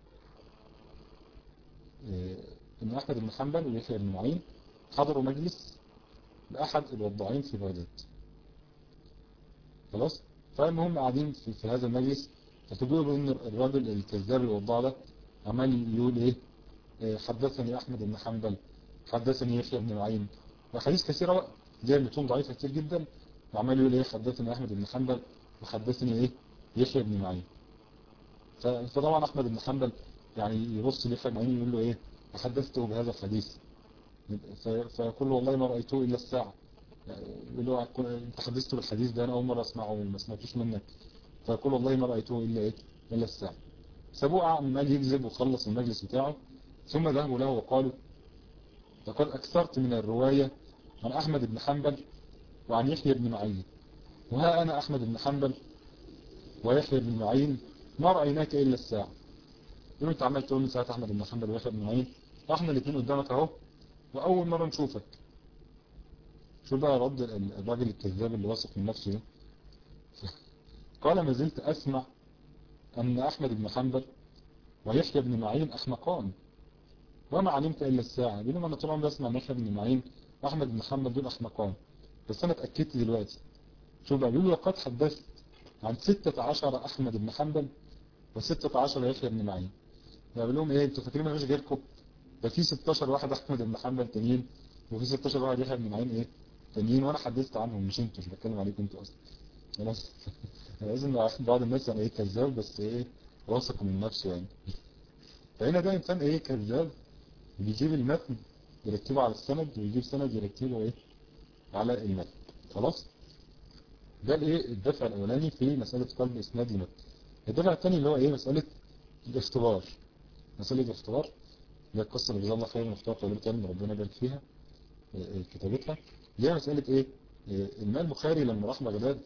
إيه ان احمد بن حنبل ويحيى بن معين حضروا مجلس لاحد الوضاعين في بغداد خلاص فالمهم قاعدين في, في هذا المجلس فتقولوا ان الراجل الكذاب الوضاع ده عمال يقول ايه, إيه حدثني احمد بن حنبل حدثني يحيى بن معين وحديث كثيرة بقى جاي متون ضعيفة كتير جدا وعمال يقول ايه حدثني احمد بن حنبل وحدثني ايه يحيى بن معين فطبعا احمد بن حنبل يعني يبص ليحيى بن معين يقول له ايه وحدثته بهذا الحديث فيقول والله ما رأيته إلا الساعة يقول له انت حدثته بالحديث ده انا اول مرة اسمعه وما سمعتوش منك فيقول والله ما رأيته إلا إيه إلا الساعة سابوه عمال يكذب وخلص المجلس بتاعه ثم ذهبوا له وقالوا لقد أكثرت من الرواية عن أحمد بن حنبل وعن يحيى بن معين وها أنا أحمد بن حنبل ويحيى بن معين ما رأيناك إلا الساعة يقول أنت عمال تقول لي ساعة أحمد بن حنبل ويحيى بن معين احنا الاثنين قدامك اهو وأول مرة نشوفك شو بقى رد الراجل الكذاب اللي واثق من نفسه ده قال ما زلت أسمع أن أحمد بن حنبل ويحيى بن معين أحمقان وما علمت إلا الساعة بينما أنا طبعا بسمع أن يحيى بن معين وأحمد بن حنبل دول أحمقان بس أنا اتأكدت دلوقتي شو بقى بيقولوا لقد حدثت عن ستة عشر أحمد بن حنبل وستة عشر يحيى بن معين بقول لهم إيه أنتوا فاكرين مفيش غيركم ده في 16 واحد أحمد بن حنبل تانيين وفي 16 واحد يحيى بن معين إيه تانيين وأنا حدثت عنهم مش أنتوا مش بتكلم عليكم أنتوا أصلا خلاص لازم بعض الناس يعني إيه كذاب بس إيه واثق من نفسه يعني فهنا ده إنسان إيه كذاب بيجيب المتن يركبه على السند ويجيب سند يركبه إيه على المتن خلاص ده الايه الدفع الاولاني في مسألة قلب اسناد المتن الدفع الثاني اللي هو ايه مسألة الاختبار مسألة الاختبار اللي هي القصة اللي جزاها الله خير المختار طالب تاني ربنا يبارك فيها كتابتها اللي هي مسألة ايه الإمام البخاري لما راح بغداد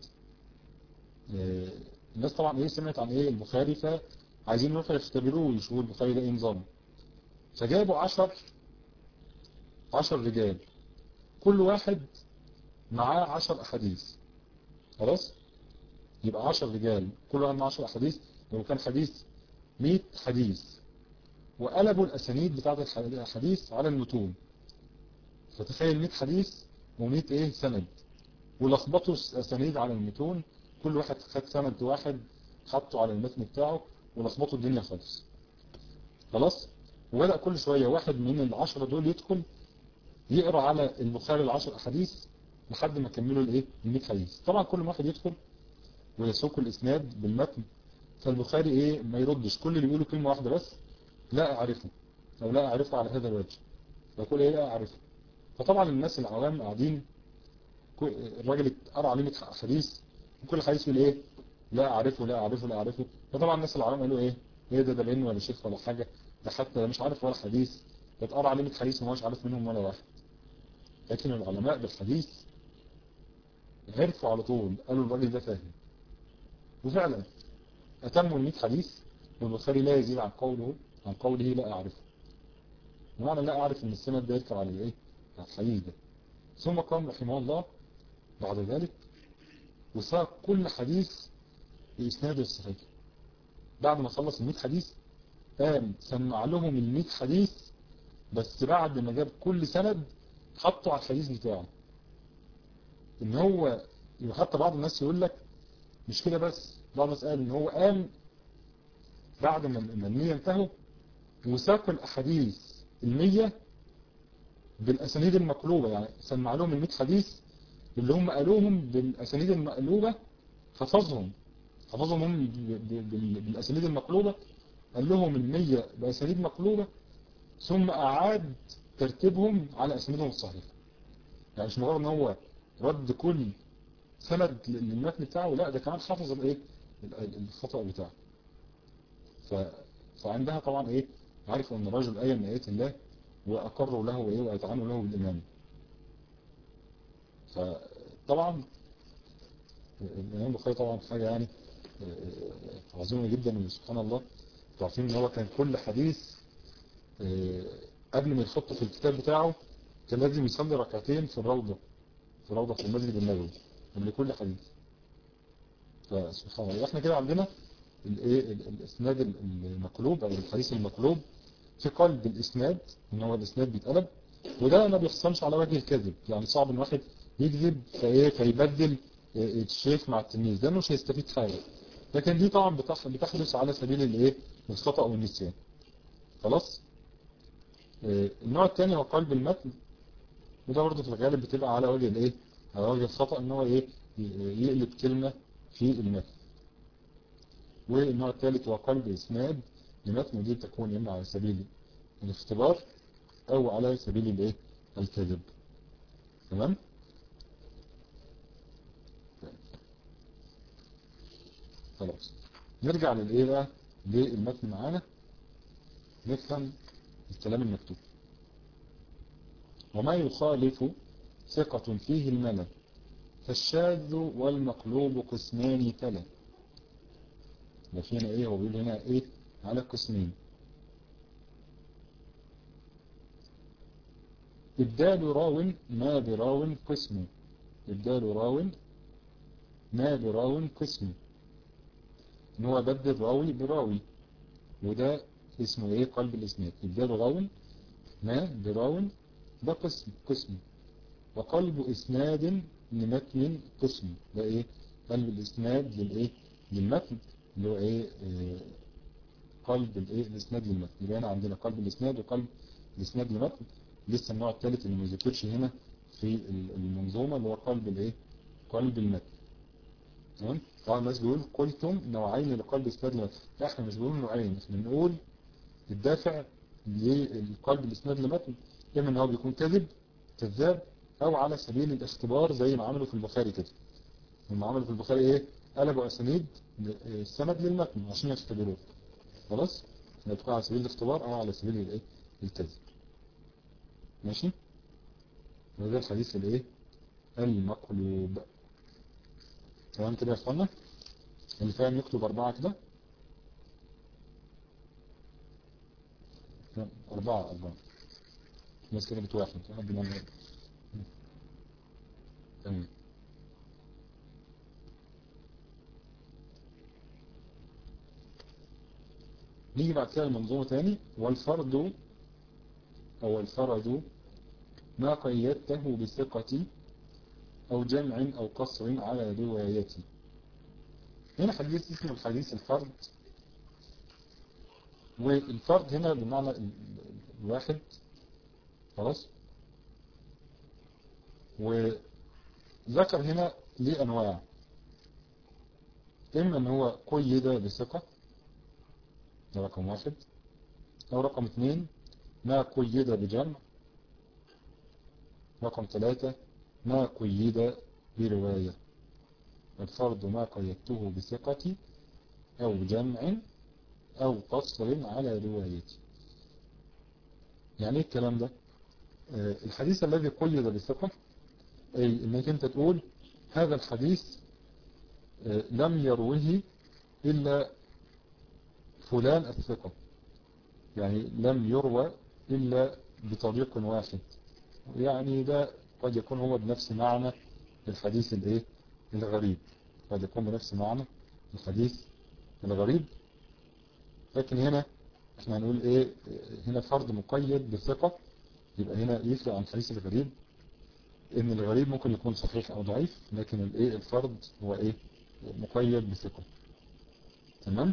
الناس طبعا ايه سمعت عن ايه البخاري فعايزين يروحوا يختبروه ويشوفوا البخاري ده ايه نظامه فجابوا عشر عشر رجال كل واحد معاه عشر أحاديث خلاص يبقى 10 رجال كل واحد مع 10 احاديث لو كان حديث 100 حديث وقلبوا الاسانيد بتاعت الحديث على المتون فتخيل 100 حديث و100 ايه سند ولخبطوا الاسانيد على المتون كل واحد خد سند واحد حطه على المتن بتاعه ولخبطوا الدنيا خالص خلاص وبدأ كل شوية واحد من العشرة دول يدخل يقرأ على البخاري العشر احاديث لحد ما كملوا الايه ال 100 حديث طبعا كل واحد يدخل ويسوق الاسناد بالمتن فالبخاري ايه ما يردش كل اللي بيقوله كلمه واحده بس لا اعرفه او لا اعرفه على هذا الوجه فيقول ايه لا اعرفه فطبعا الناس العوام قاعدين الراجل قرا عليه 100 حديث وكل حديث يقول ايه لا اعرفه لا اعرفه لا اعرفه فطبعا الناس العوام قالوا ايه ايه ده ده بين ولا شيخ ولا حاجه ده حتى مش عارف ولا حديث ده اتقرا عليه 100 حديث وما هوش عارف منهم ولا واحد لكن العلماء بالحديث عرفوا على طول قالوا الراجل ده فاهم وفعلا أتموا ال 100 حديث والبخاري لا يزيد عن قوله عن قوله لا أعرفه ومعنى لا أعرف أن السند ده يركب على الإيه؟ على الحديث ده ثم قام رحمه الله بعد ذلك وساق كل حديث بإسناده الصحيح بعد ما خلص ال 100 حديث قام سمع لهم ال 100 حديث بس بعد ما جاب كل سند حطه على الحديث بتاعه ان هو حتى بعض الناس يقول لك مش كده بس بعض الناس قال ان هو قام بعد ما المية انتهوا وساق الاحاديث المية بالاسانيد المقلوبة يعني سمع لهم المية حديث اللي هم قالوهم بالاسانيد المقلوبة حفظهم حفظهم هم بالاسانيد المقلوبة قال لهم المية باسانيد مقلوبة ثم اعاد ترتيبهم على اسانيدهم الصحيحة يعني مش مجرد ان هو رد كل سند للمتن بتاعه لا ده كمان حافظ الايه الخطأ بتاعه ف... فعندها طبعا ايه عارف ان الرجل آية من آيات الله وأقروا له وايه وأتعنوا له بالإمام فطبعا الإمام البخاري طبعا حاجة يعني عظيمة جدا سبحان الله تعرفين ان هو كان كل حديث قبل ما يحطه في الكتاب بتاعه كان لازم يصلي ركعتين في الروضة في روضة في المسجد النبوي قبل كل حديث فسبحان الله احنا كده عندنا الايه الاسناد المقلوب او الحديث المقلوب في قلب الاسناد ان هو الاسناد بيتقلب وده ما بيحصلش على وجه الكذب يعني صعب ان واحد يكذب فايه فيبدل الشيخ مع التلميذ ده مش هيستفيد حاجه لكن دي طبعا بتحدث على سبيل الايه الخطا او النسيان خلاص النوع الثاني هو قلب المتن وده برضه في الغالب بتبقى على وجه الايه على وجه الخطأ ان هو ايه يقلب كلمة في المتن والنوع الثالث هو قلب اسناد لمتن ودي تكون اما على سبيل الاختبار او على سبيل الايه الكذب تمام خلاص نرجع للايه بقى للمتن معانا نفهم الكلام المكتوب وما يخالف ثقة فيه الملل فالشاذ والمقلوب قسمان تلا ده فينا ايه هو بيقول هنا ايه على قسمين إبدال راو ما براو قسم إبدال راو ما براو قسم إن هو بدل راوي براوي وده اسمه إيه قلب الإسناد إبدال راو ما براو ده قسم قسم وقلب إسناد لمتن قسم ده إيه قلب الإسناد للإيه للمتن اللي هو إيه آه قلب الإيه الإسناد للمتن يبقى هنا عندنا قلب الإسناد وقلب الإسناد للمتن لسه النوع الثالث اللي ما ذكرش هنا في المنظومة اللي هو قلب الايه قلب المتن تمام طبعا الناس بيقول قلتم نوعين لقلب اسناد المتن لا احنا مش بنقول نوعين احنا بنقول الدافع للقلب الاسناد المتن اما ان هو بيكون كذب كذاب او على سبيل الاختبار زي ما عملوا في البخاري كده هم عملوا في البخاري ايه قلبوا اسانيد السند للمتن عشان يختبروه خلاص يبقى على سبيل الاختبار او على سبيل الايه الكذب ماشي وده الحديث الايه المقلوب تمام كده يا اخوانا اللي فاهم يكتب اربعة كده اربعة اربعة الناس كده بتواحد واحد من تمام نيجي بعد كده المنظومة تاني والفرد أو الفرد ما قيدته بثقة أو جمع أو قصر على روايتي هنا حديث اسمه الحديث الفرد والفرد هنا بمعنى الواحد خلاص وذكر هنا ليه أنواع إما أن هو قيد بثقة ده رقم واحد أو رقم اثنين ما قيد بجمع رقم ثلاثة ما قيد برواية الفرد ما قيدته بثقة أو بجمع أو قصر على روايتي يعني ايه الكلام ده آه الحديث الذي قيد بثقة أي انك انت تقول هذا الحديث آه لم يروه إلا فلان الثقة يعني لم يروى إلا بطريق واحد يعني ده قد يكون هو بنفس معنى الحديث الايه الغريب قد يكون بنفس معنى الحديث الغريب لكن هنا احنا هنقول ايه هنا فرض مقيد بثقة يبقى هنا يفرق عن الحديث الغريب ان الغريب ممكن يكون صحيح او ضعيف لكن الايه الفرض هو ايه مقيد بثقة تمام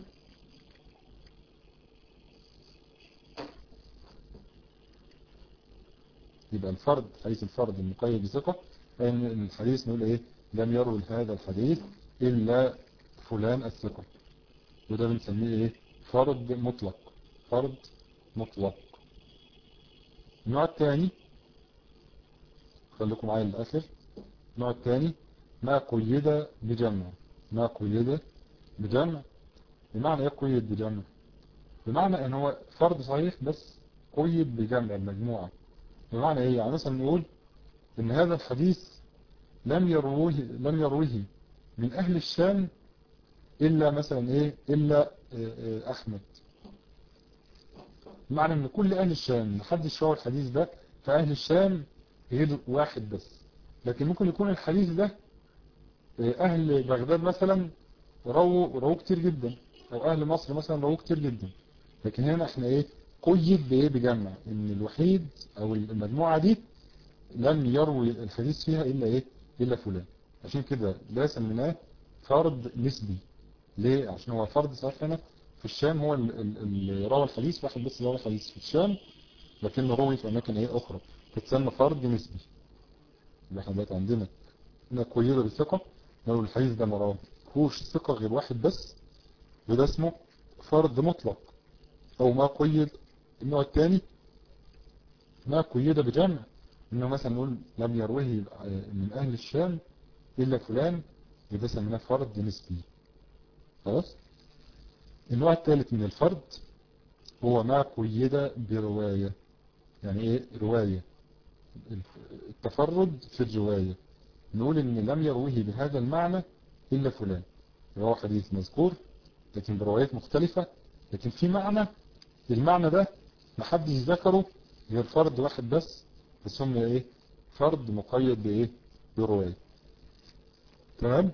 يبقى الفرد حديث الفرد المقيد بثقة ان الحديث نقول ايه لم يروي هذا الحديث الا فلان الثقة وده بنسميه ايه فرد مطلق فرد مطلق النوع الثاني خليكم معايا للآخر النوع الثاني ما قيد بجمع ما قيد بجمع بمعنى ايه قيد بجمع بمعنى ان هو فرد صحيح بس قيد بجمع المجموعة بمعنى ايه يعني مثلا نقول ان هذا الحديث لم يروه لم يروه من اهل الشام الا مثلا ايه الا احمد بمعنى ان كل اهل الشام محدش روى الحديث ده فاهل الشام غير واحد بس لكن ممكن يكون الحديث ده اهل بغداد مثلا رووا رووا كتير جدا او اهل مصر مثلا رووا كتير جدا لكن هنا احنا ايه قيد بايه بجمع ان الوحيد او المجموعة دي لم يروي الحديث فيها الا ايه الا فلان عشان كده ده سميناه فرد نسبي ليه عشان هو فرد صحيح هنا في الشام هو اللي روى الحديث واحد بس روى الحديث في الشام لكنه روي في اماكن ايه اخرى تتسمى فرد نسبي اللي احنا دلوقتي عندنا هنا قيد بالثقة لو الحديث ده ما هوش ثقة غير واحد بس وده اسمه فرد مطلق او ما قيد النوع الثاني ما قيد بجمع انه مثلا نقول لم يروه من اهل الشام الا فلان يبقى سميناه فرد نسبي خلاص النوع الثالث من الفرد هو ما قيد برواية يعني ايه رواية التفرد في الرواية نقول ان لم يروه بهذا المعنى الا فلان هو حديث مذكور لكن بروايات مختلفة لكن في معنى المعنى ده محدش ذكره غير فرد واحد بس بس هم ايه فرد مقيد بايه برواية تمام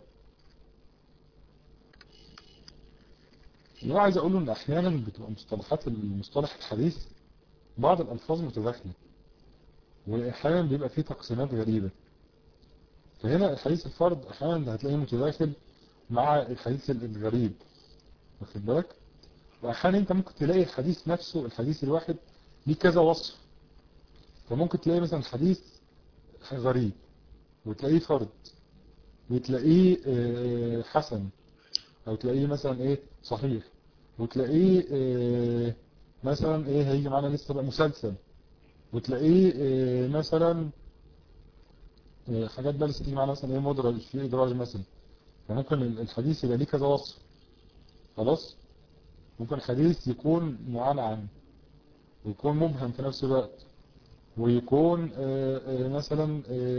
اللي هو عايز اقوله ان احيانا بتبقى مصطلحات المصطلح الحديث بعض الالفاظ متداخله واحيانا بيبقى فيه تقسيمات غريبة فهنا الحديث الفرد احيانا هتلاقيه متداخل مع الحديث الغريب واخد بالك واحيانا انت ممكن تلاقي الحديث نفسه الحديث الواحد ليه كذا وصف فممكن تلاقي مثلا حديث غريب وتلاقيه فرد وتلاقيه حسن او تلاقيه مثلا ايه صحيح وتلاقيه اه مثلا ايه هيجي معانا لسه بقى مسلسل وتلاقيه اه مثلا اه حاجات بقى لسه تيجي معانا مثلا ايه مدرج في ادراج مثلا فممكن الحديث يبقى ليه كذا وصف خلاص ممكن حديث يكون معنعن ويكون مبهم في نفس الوقت ويكون مثلا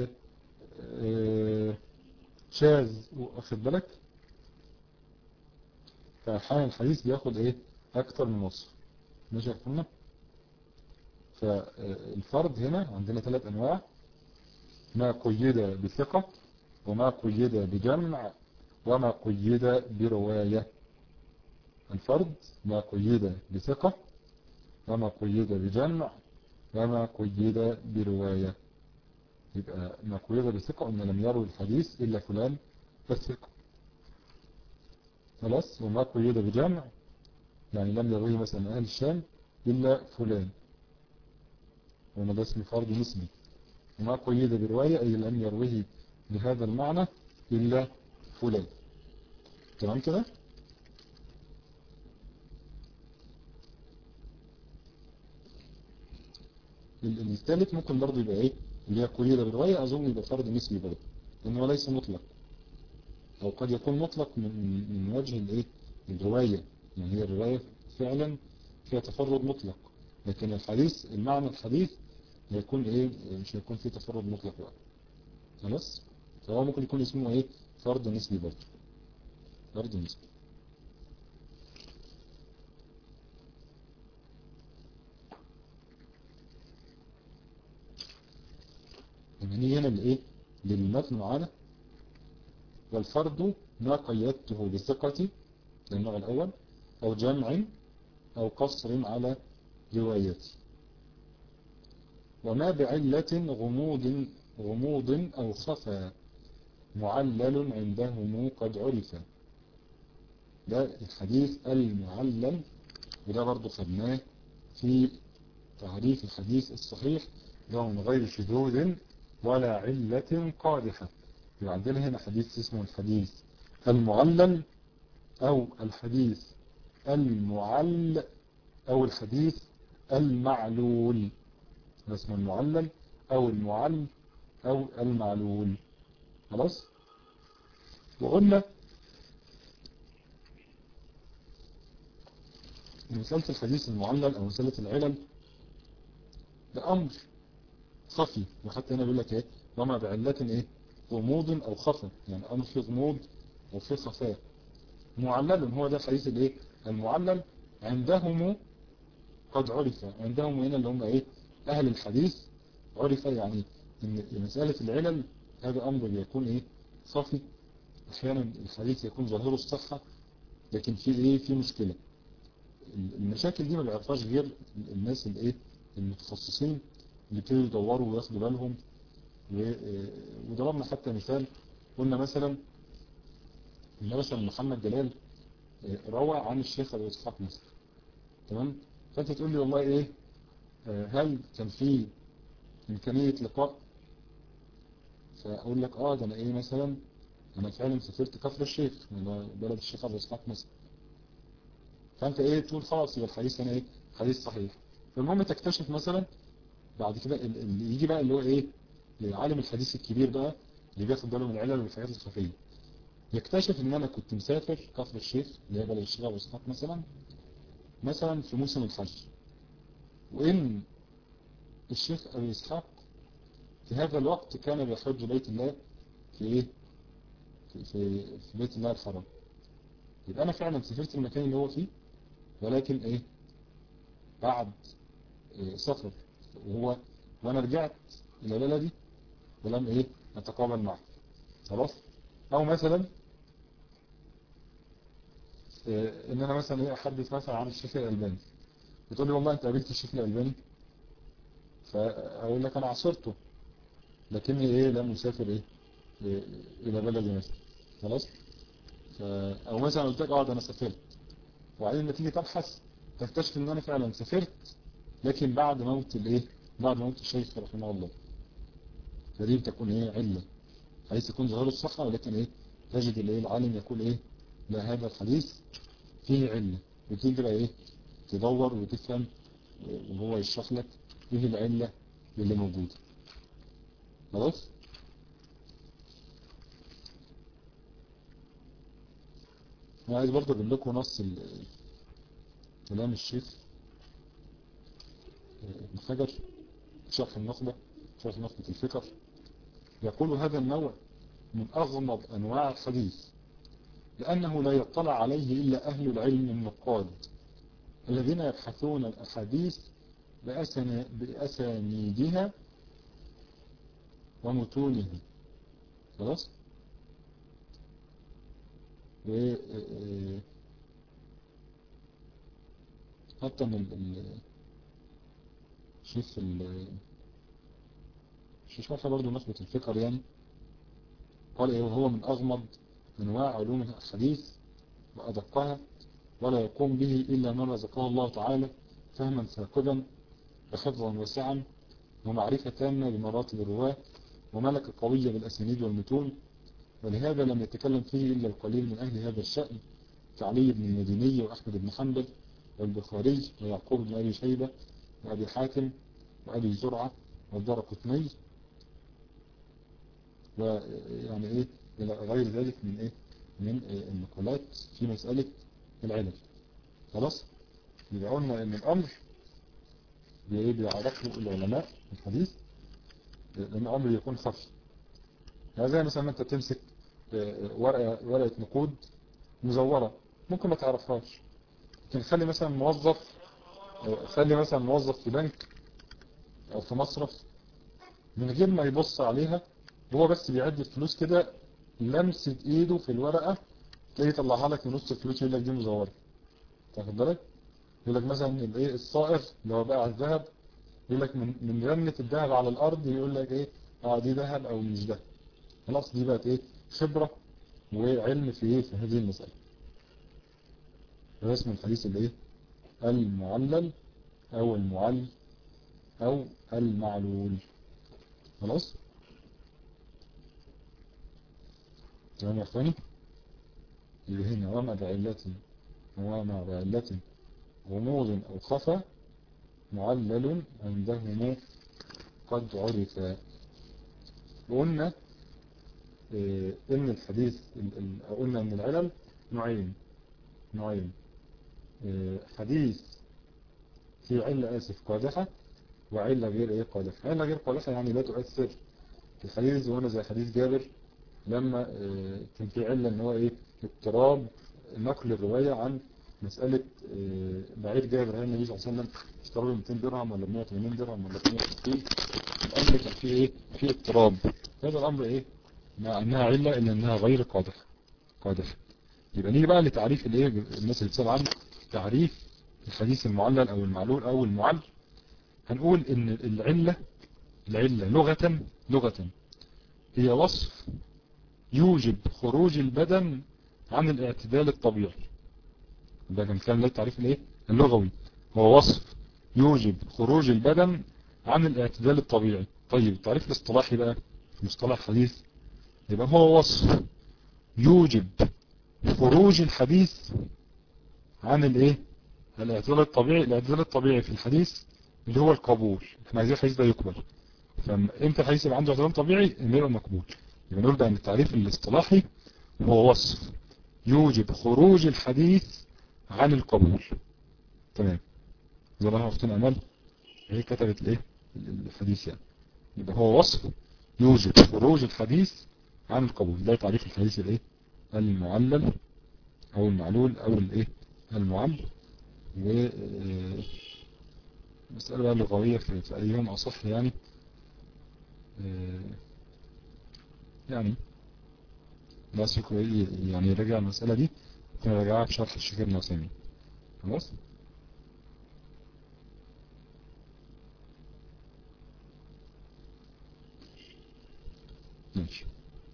شاذ واخد بالك فأحيانا الحديث بياخد ايه اكتر من وصف ماشي يا اخوانا فالفرد هنا عندنا ثلاث انواع ما قيد بثقة وما قيد بجمع وما قيد برواية الفرد ما قيد بثقة وما قيد بجمع وما قيد برواية يبقى ما قيد بثقة أن لم يروي الحديث إلا فلان فالثقة خلاص وما قيد بجمع يعني لم يرويه مثلا أهل الشام إلا فلان وما ده اسم فرد نسبي وما قيد برواية أي لم يرويه بهذا المعنى إلا فلان تمام كده الثالث ممكن برضه يبقى ايه اللي هي قيد برواية أظن يبقى فرد نسبي برضه لأنه ليس مطلق أو قد يكون مطلق من, من وجه الايه الرواية يعني هي الرواية فعلا فيها تفرد مطلق لكن الحديث المعنى الحديث هيكون ايه مش هيكون فيه تفرد مطلق بقى خلاص فهو ممكن يكون اسمه ايه فرد نسبي برضه فرد نسبي يعني هنا الايه للمتن معانا والفرد ما قيدته بثقة للنوع الأول أو جمع أو قصر على روايتي وما بعلة غموض غموض أو خفى معلل عندهم قد عرف ده الحديث المعلل وده برضو خدناه في تعريف الحديث الصحيح ده من غير شذوذ ولا علة قادحة يبقى عندنا هنا حديث اسمه الحديث المعلل أو الحديث المعل أو الحديث المعلول اسمه المعلل أو المعل أو المعلول خلاص وقلنا مسألة الحديث المعلل أو مسألة العلل ده أمر خفي وحتى هنا بيقول لك ايه وما بعلة ايه غموض او خفى يعني امر في غموض او في خفاء معلل هو ده الحديث الايه المعلل عندهم قد عرف عندهم هنا اللي هم ايه اهل الحديث عرف يعني ان مسألة العلل هذا امر يكون ايه خفي احيانا الحديث يكون ظاهره الصحة لكن في ايه في مشكلة المشاكل دي ما بيعرفهاش غير الناس اللي ايه المتخصصين اللي ابتدوا يدوروا وياخدوا بالهم وضربنا حتى مثال قلنا مثلا ان مثلا محمد جلال روى عن الشيخ ابو اسحاق مصر تمام فانت تقول لي والله ايه هل كان في امكانية لقاء فاقول لك اه ده انا ايه مثلا انا فعلا سافرت كفر الشيخ من بلد الشيخ ابو اسحاق مصر فانت ايه تقول خلاص يبقى الحديث انا ايه حديث صحيح فالمهم تكتشف مثلا بعد كده اللي يجي بقى اللي هو ايه عالم الحديث الكبير بقى اللي بياخد باله من العلل والحاجات الخفيه يكتشف ان انا كنت مسافر كفر الشيخ اللي هي بلد الشيخ ابو اسحاق مثلا مثلا في موسم الحج وان الشيخ ابو اسحاق في هذا الوقت كان بيحج بيت الله في ايه في, في, في بيت الله الحرام يبقى انا فعلا سافرت المكان اللي هو فيه ولكن ايه بعد إيه سفر وهو وانا رجعت الى بلدي ولم ايه اتقابل معه خلاص او مثلا إيه ان انا مثلا ايه احدث مثلا عن الشيخ الالباني بتقول لي والله انت قابلت الشيخ الالباني فاقول لك انا عصرته لكني ايه لم اسافر ايه, إيه الى بلدي مثلا خلاص او مثلا قلت لك اه ده انا سافرت وبعدين لما تيجي تبحث تكتشف ان انا فعلا سافرت لكن بعد موت الايه بعد موت الشيخ رحمه الله فدي بتكون ايه علة حيث يكون ظهور الصحة ولكن ايه تجد الايه العالم يقول ايه لا هذا الحديث فيه علة وتيجي بقى ايه تدور وتفهم وهو يشرح لك ايه العلة اللي موجودة خلاص انا عايز برضه اجيب لكم نص كلام الشيخ ابن حجر شرح النخبة شرح نخبة الفكر يقول هذا النوع من أغمض أنواع الحديث لأنه لا يطلع عليه إلا أهل العلم النقاد الذين يبحثون الأحاديث بأسانيدها ومتونها خلاص و حتى من شوف ال شوف شرح برضه نخبة الفكر يعني قال ايه وهو من اغمض انواع علوم الحديث وادقها ولا يقوم به الا من رزقه الله تعالى فهما ثاقبا وحفظا واسعا ومعرفة تامة بمراتب الرواة وملكة قوية بالاسانيد والمتون ولهذا لم يتكلم فيه الا القليل من اهل هذا الشأن كعلي بن المديني واحمد بن حنبل والبخاري ويعقوب بن ابي شيبة وابي حاتم وابي زرعة والدار قطني ويعني ايه الى غير ذلك من ايه من إيه النقولات في مسألة العلم خلاص يبقى قلنا ان الامر بايه بيعرفه العلماء الحديث لان الامر يكون خفي يعني زي مثلا انت تمسك ورقة ورقة نقود مزورة ممكن ما تعرفهاش لكن خلي مثلا موظف خلي مثلا موظف في بنك او في مصرف من غير ما يبص عليها هو بس بيعد الفلوس كده لمسة ايده في الورقة تلاقيه يطلعها لك من نص الفلوس يقول لك دي مزورة تاخد بالك يقول لك مثلا الايه الصائغ اللي هو بقى على الذهب يقول لك من من رنة الذهب على الارض يقول لك ايه اه دي ذهب او مش ذهب خلاص دي بقت ايه خبرة وعلم في ايه في هذه المسألة ده اسم الحديث الايه المعلل او المعل او المعلول خلاص تمام يا اخواني يبقى هنا وما بعلة وما بعلة غموض او خفى معلل عندهم قد عرف وقلنا إيه ان الحديث قلنا ان العلل نوعين نوعين إيه حديث في علة اسف قادحة وعلة غير ايه قادحة علة غير قادحة يعني لا تؤثر في الحديث وانا زي حديث جابر لما إيه كان في علة ان هو ايه اضطراب نقل الرواية عن مسألة بعير جابر هل النبي صلى الله عليه وسلم اشترى ب 200 درهم ولا 180 درهم ولا 160 الامر كان فيه ايه فيه اضطراب هذا الامر ايه مع انها علة الا انها غير قادحة قادحة يبقى نيجي بقى لتعريف الايه الناس اللي بتسأل عنه تعريف الحديث المعلل او المعلول او المعل هنقول ان العلة العلة لغة لغة هي وصف يوجب خروج البدن عن الاعتدال الطبيعي ده كان كلام التعريف الايه اللغوي هو وصف يوجب خروج البدن عن الاعتدال الطبيعي طيب التعريف الاصطلاحي بقى مصطلح حديث يبقى هو وصف يوجب خروج الحديث عن الايه الاعتدال الطبيعي الاعتدال الطبيعي في الحديث اللي هو القبول احنا عايزين الحديث ده يقبل فامتى الحديث يبقى عنده اعتدال طبيعي ان يبقى مقبول يبقى نقول بقى ان التعريف الاصطلاحي هو وصف يوجب خروج الحديث عن القبول تمام زي ما اختنا امال هي كتبت الايه الحديث يعني يبقى هو وصف يوجب خروج الحديث عن القبول ده تعريف الحديث الايه المعلل او المعلول او الايه المعل و مسألة بقى لغوية في, في ايهم اصح يعني يعني ناس يعني يراجع المسألة دي ممكن يراجعها في شرح الشيخ ابن عثيمين خلاص ماشي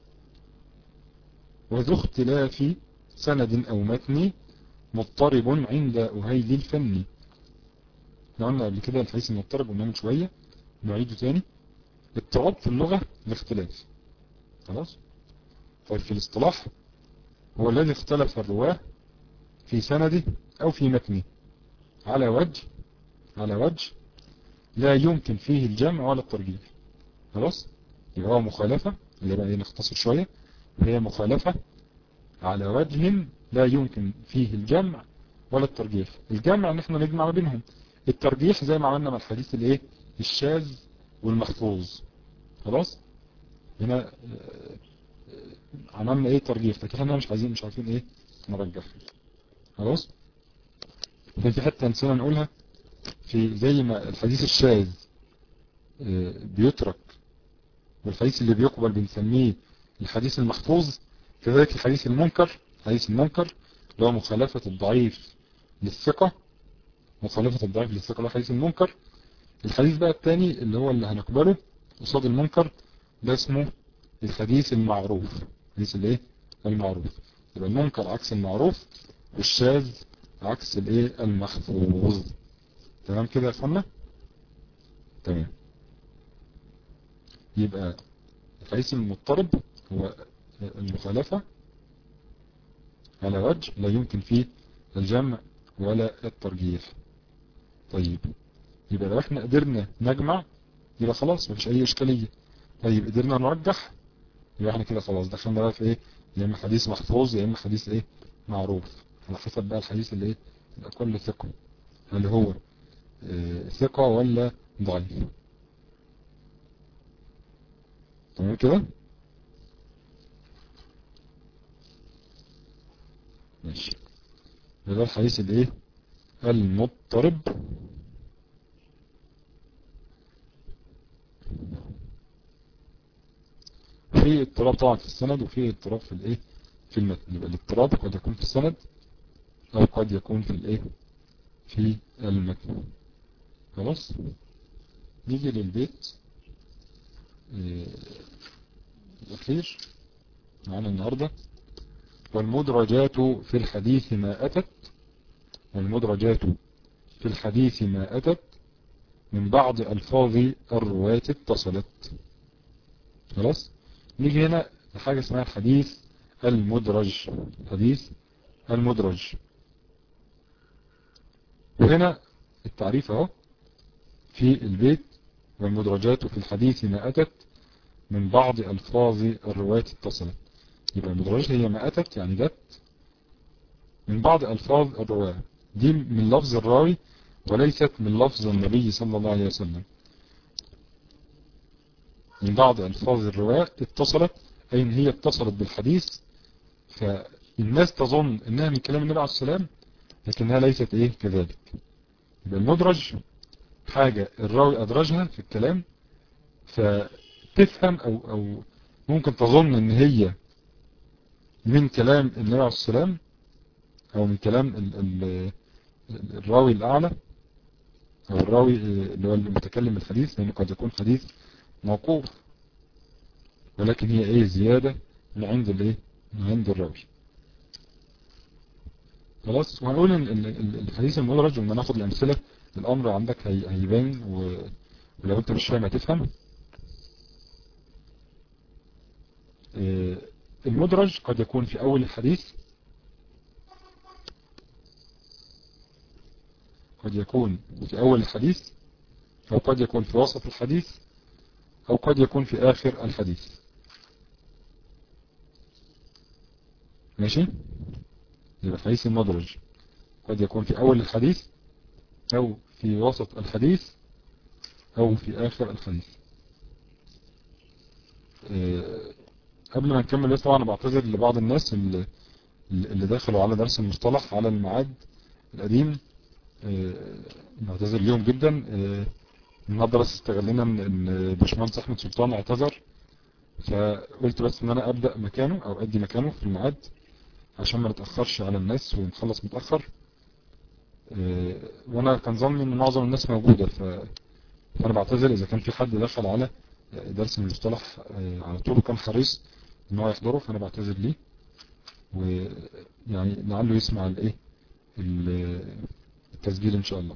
وذو اختلاف سند او متن مضطرب عند أهيل الفني احنا قلنا قبل كده الحديث المضطرب قلنا من شوية نعيده تاني اضطراب في اللغة الاختلاف خلاص طيب في الاصطلاح هو الذي اختلف الرواه في سنده او في متنه على وجه على وجه لا يمكن فيه الجمع ولا الترجيح خلاص يبقى هو مخالفة اللي بقى نختصر شوية وهي مخالفة على وجه لا يمكن فيه الجمع ولا الترجيح الجمع ان احنا نجمع ما بينهم الترجيح زي ما عملنا مع الحديث الايه الشاذ والمحفوظ خلاص هنا عملنا ايه ترجيح لكن احنا مش عايزين مش عارفين ايه نرجح خلاص كان في حتة نسينا نقولها في زي ما الحديث الشاذ بيترك والحديث اللي بيقبل بنسميه الحديث المحفوظ كذلك الحديث المنكر الحديث المنكر اللي هو مخالفة الضعيف للثقة مخالفة الضعيف للثقة اللي هو الحديث المنكر الحديث بقى الثاني اللي هو اللي هنقبله قصاد المنكر ده اسمه الحديث المعروف الحديث الايه المعروف يبقى المنكر عكس المعروف والشاذ عكس الايه المحفوظ تمام كده يا اخوانا تمام يبقى الحديث المضطرب هو المخالفة على وجه لا يمكن فيه الجمع ولا الترجيح طيب يبقى لو احنا قدرنا نجمع يبقى خلاص مفيش اي اشكالية طيب قدرنا نرجح يبقى احنا كده خلاص دخلنا بقى في ايه يا اما حديث محفوظ يا اما حديث ايه معروف على حسب بقى الحديث اللي ايه الاقل ثقة هل هو اه ثقة ولا ضعيف تمام كده ماشي ده الحديث الايه المضطرب في اضطراب طبعا في السند وفي اضطراب في الايه في المتن يبقى الاضطراب قد يكون في السند او قد يكون في الايه في المتن خلاص نيجي للبيت اه الاخير معانا النهارده والمدرجات في الحديث ما أتت والمدرجات في الحديث ما أتت من بعض ألفاظ الرواة اتصلت خلاص نيجي هنا لحاجة اسمها الحديث المدرج حديث المدرج وهنا التعريف اهو في البيت والمدرجات في الحديث ما أتت من بعض ألفاظ الرواة اتصلت يبقى المدرجة هي ما أتت يعني جت من بعض ألفاظ الرواة دي من لفظ الراوي وليست من لفظ النبي صلى الله عليه وسلم من بعض ألفاظ الرواة اتصلت أي إن هي اتصلت بالحديث فالناس تظن إنها من كلام النبي عليه السلام لكنها ليست إيه كذلك يبقى المدرج حاجة الراوي أدرجها في الكلام فتفهم أو, أو ممكن تظن إن هي من كلام النبي عليه السلام او من كلام ال ال الراوي الاعلى او الراوي اللي هو المتكلم بالحديث لانه قد يكون حديث موقوف ولكن هي ايه زيادة من عند الايه من عند الراوي خلاص وهنقول ان الحديث المدرج لما ناخد الامثلة الامر عندك هيبان ولو انت مش فاهم هتفهم المدرج قد يكون في أول الحديث قد يكون في أول الحديث أو قد يكون في وسط الحديث أو قد يكون في آخر الحديث ماشي يبقى الحديث المدرج قد يكون في أول الحديث أو في وسط الحديث أو في آخر الحديث أه قبل ما نكمل بس طبعا بعتذر لبعض الناس اللي, اللي دخلوا على درس المصطلح على الميعاد القديم نعتذر أه ليهم جدا أه النهارده بس استغلنا ان باشمهندس احمد سلطان اعتذر فقلت بس ان انا ابدا مكانه او ادي مكانه في الميعاد عشان ما نتاخرش على الناس ونخلص متاخر وانا كان ظني ان معظم الناس موجوده ف... فانا بعتذر اذا كان في حد دخل على درس المصطلح على طول وكان حريص ان هو يحضره فانا بعتذر ليه ويعني لعله يسمع الايه التسجيل ان شاء الله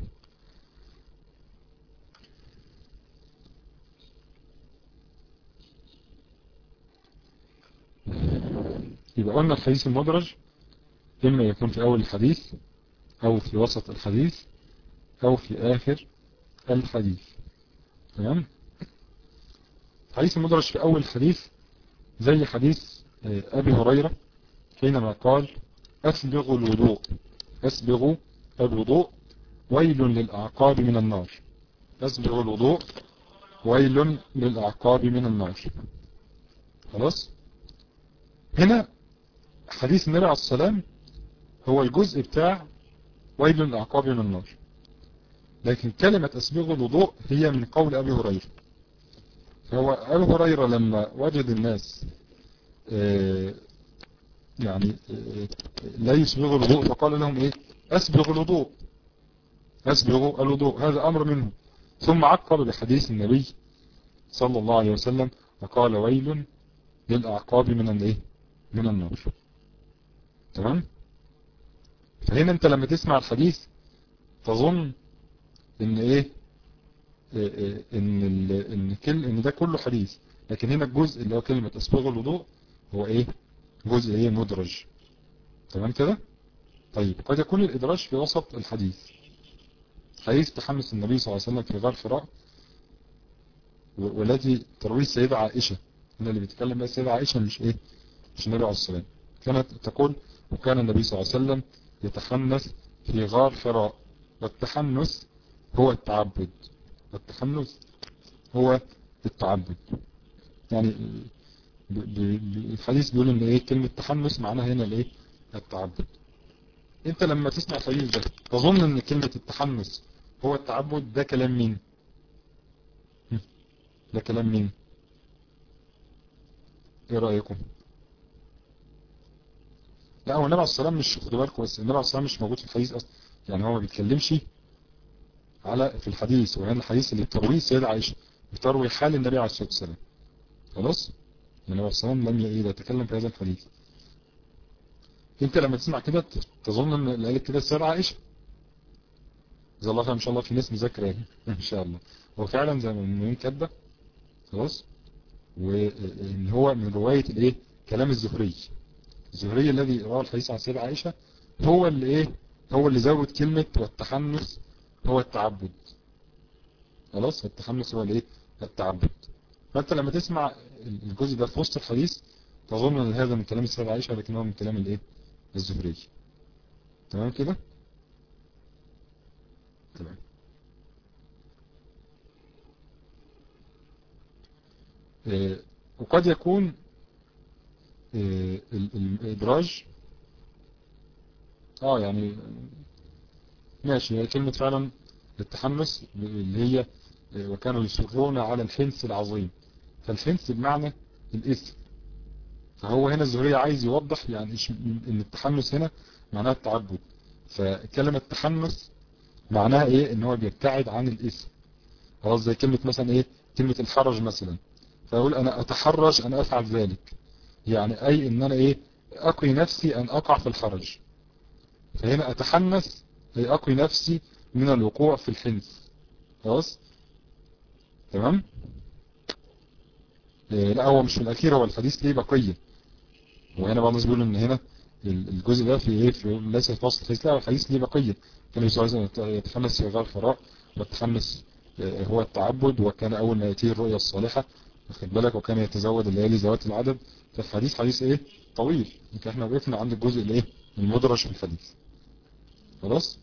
يبقى قلنا الحديث المدرج إما يكون في أول الحديث أو في وسط الحديث أو في آخر الحديث تمام الحديث المدرج في أول الحديث زي حديث أبي هريرة حينما قال أسبغوا الوضوء أسبغوا الوضوء ويل للأعقاب من النار أسبغوا الوضوء ويل للأعقاب من النار خلاص هنا حديث النبي عليه السلام هو الجزء بتاع ويل للأعقاب من النار لكن كلمة أسبغ الوضوء هي من قول أبي هريرة فهو أبي هريرة لما وجد الناس يعني لا يسبغ الوضوء فقال لهم إيه أسبغ الوضوء أسبغ الوضوء هذا أمر منه ثم عقب بحديث النبي صلى الله عليه وسلم وقال ويل للأعقاب من الإيه من النار تمام فهنا انت لما تسمع الحديث تظن ان ايه, إيه, إيه ان ال ان كل ان ده كله حديث لكن هنا الجزء اللي هو كلمة اسباغ الوضوء هو ايه جزء ايه مدرج تمام كده طيب قد يكون الادراج في وسط الحديث حديث تحمس النبي صلى الله عليه وسلم في غار حراء والذي ترويه السيدة عائشة هنا اللي بيتكلم بقى السيدة عائشة مش ايه مش النبي عليه السلام كانت تقول وكان النبي صلى الله عليه وسلم يتحنث في غار حراء والتحنث هو التعبد والتحنث هو التعبد يعني الحديث بيقول ان ايه كلمة تحنث معناها هنا الايه التعبد انت لما تسمع الحديث ده تظن ان كلمة التحنث هو التعبد ده كلام مين ده كلام مين ايه رأيكم لا هو النبي عليه السلام مش خدوا بالكم بس النبي عليه السلام مش موجود في الحديث اصلا يعني هو ما بيتكلمش على في الحديث وهنا الحديث اللي بترويه السيدة عائشة بتروي حال النبي عليه الصلاة والسلام خلاص النبي عليه السلام لم يتكلم في هذا الحديث انت لما تسمع كده تظن ان اللي قالت كده السيدة عائشة جزا الله خير ان شاء الله في ناس مذاكرة ان شاء الله هو فعلا زي ما المؤمنين كاتبه خلاص وان هو من رواية الايه كلام الزهري الزهري الذي روى الحديث عن سيدة عائشة هو اللي ايه هو اللي زود كلمة والتحنث هو التعبد خلاص التحنث هو الايه التعبد فانت لما تسمع الجزء ده في وسط الحديث تظن ان هذا من كلام السيدة عائشة لكن هو من كلام الايه الزهري تمام كده تمام إيه وقد يكون إيه الإدراج اه يعني ماشي هي كلمة فعلا التحمس اللي هي وكانوا يصرون على الحنس العظيم فالحنس بمعنى الاسم فهو هنا الزهرية عايز يوضح يعني ان التحمس هنا معناها التعبد فكلمة تحمس معناها ايه ان هو بيبتعد عن الاسم خلاص زي كلمة مثلا ايه كلمة الحرج مثلا فيقول انا اتحرج ان افعل ذلك يعني اي ان انا ايه اقي نفسي ان اقع في الحرج فهنا اتحنث اي اقي نفسي من الوقوع في الحنث خلاص تمام إيه لا هو مش في الاخير هو الحديث ليه بقية وهنا بعض الناس بيقولوا ان هنا الجزء ده في ايه في ليس في وسط الحديث لا الحديث ليه بقية كان يسوع يتحمس في غار فراء والتحمس هو التعبد وكان أول ما يأتيه الرؤية الصالحة واخد بالك وكان يتزود الليالي ذوات العدد فالحديث حديث ايه طويل يمكن احنا وقفنا عند الجزء الايه المدرج في الحديث خلاص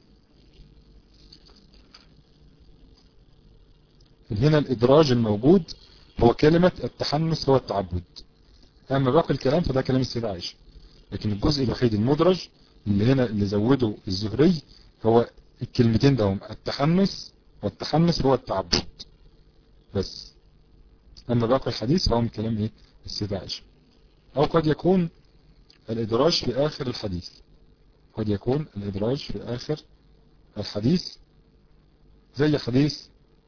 هنا الإدراج الموجود هو كلمة التحنس هو التعبد أما باقي الكلام فده كلام السيدة عائشة لكن الجزء الوحيد المدرج اللي هنا اللي زوده الزهري هو الكلمتين ده هم التحنس والتحنس هو التعبد بس أما باقي الحديث فهو من كلام إيه السيدة عائشة أو قد يكون الإدراج في آخر الحديث قد يكون الإدراج في آخر الحديث زي حديث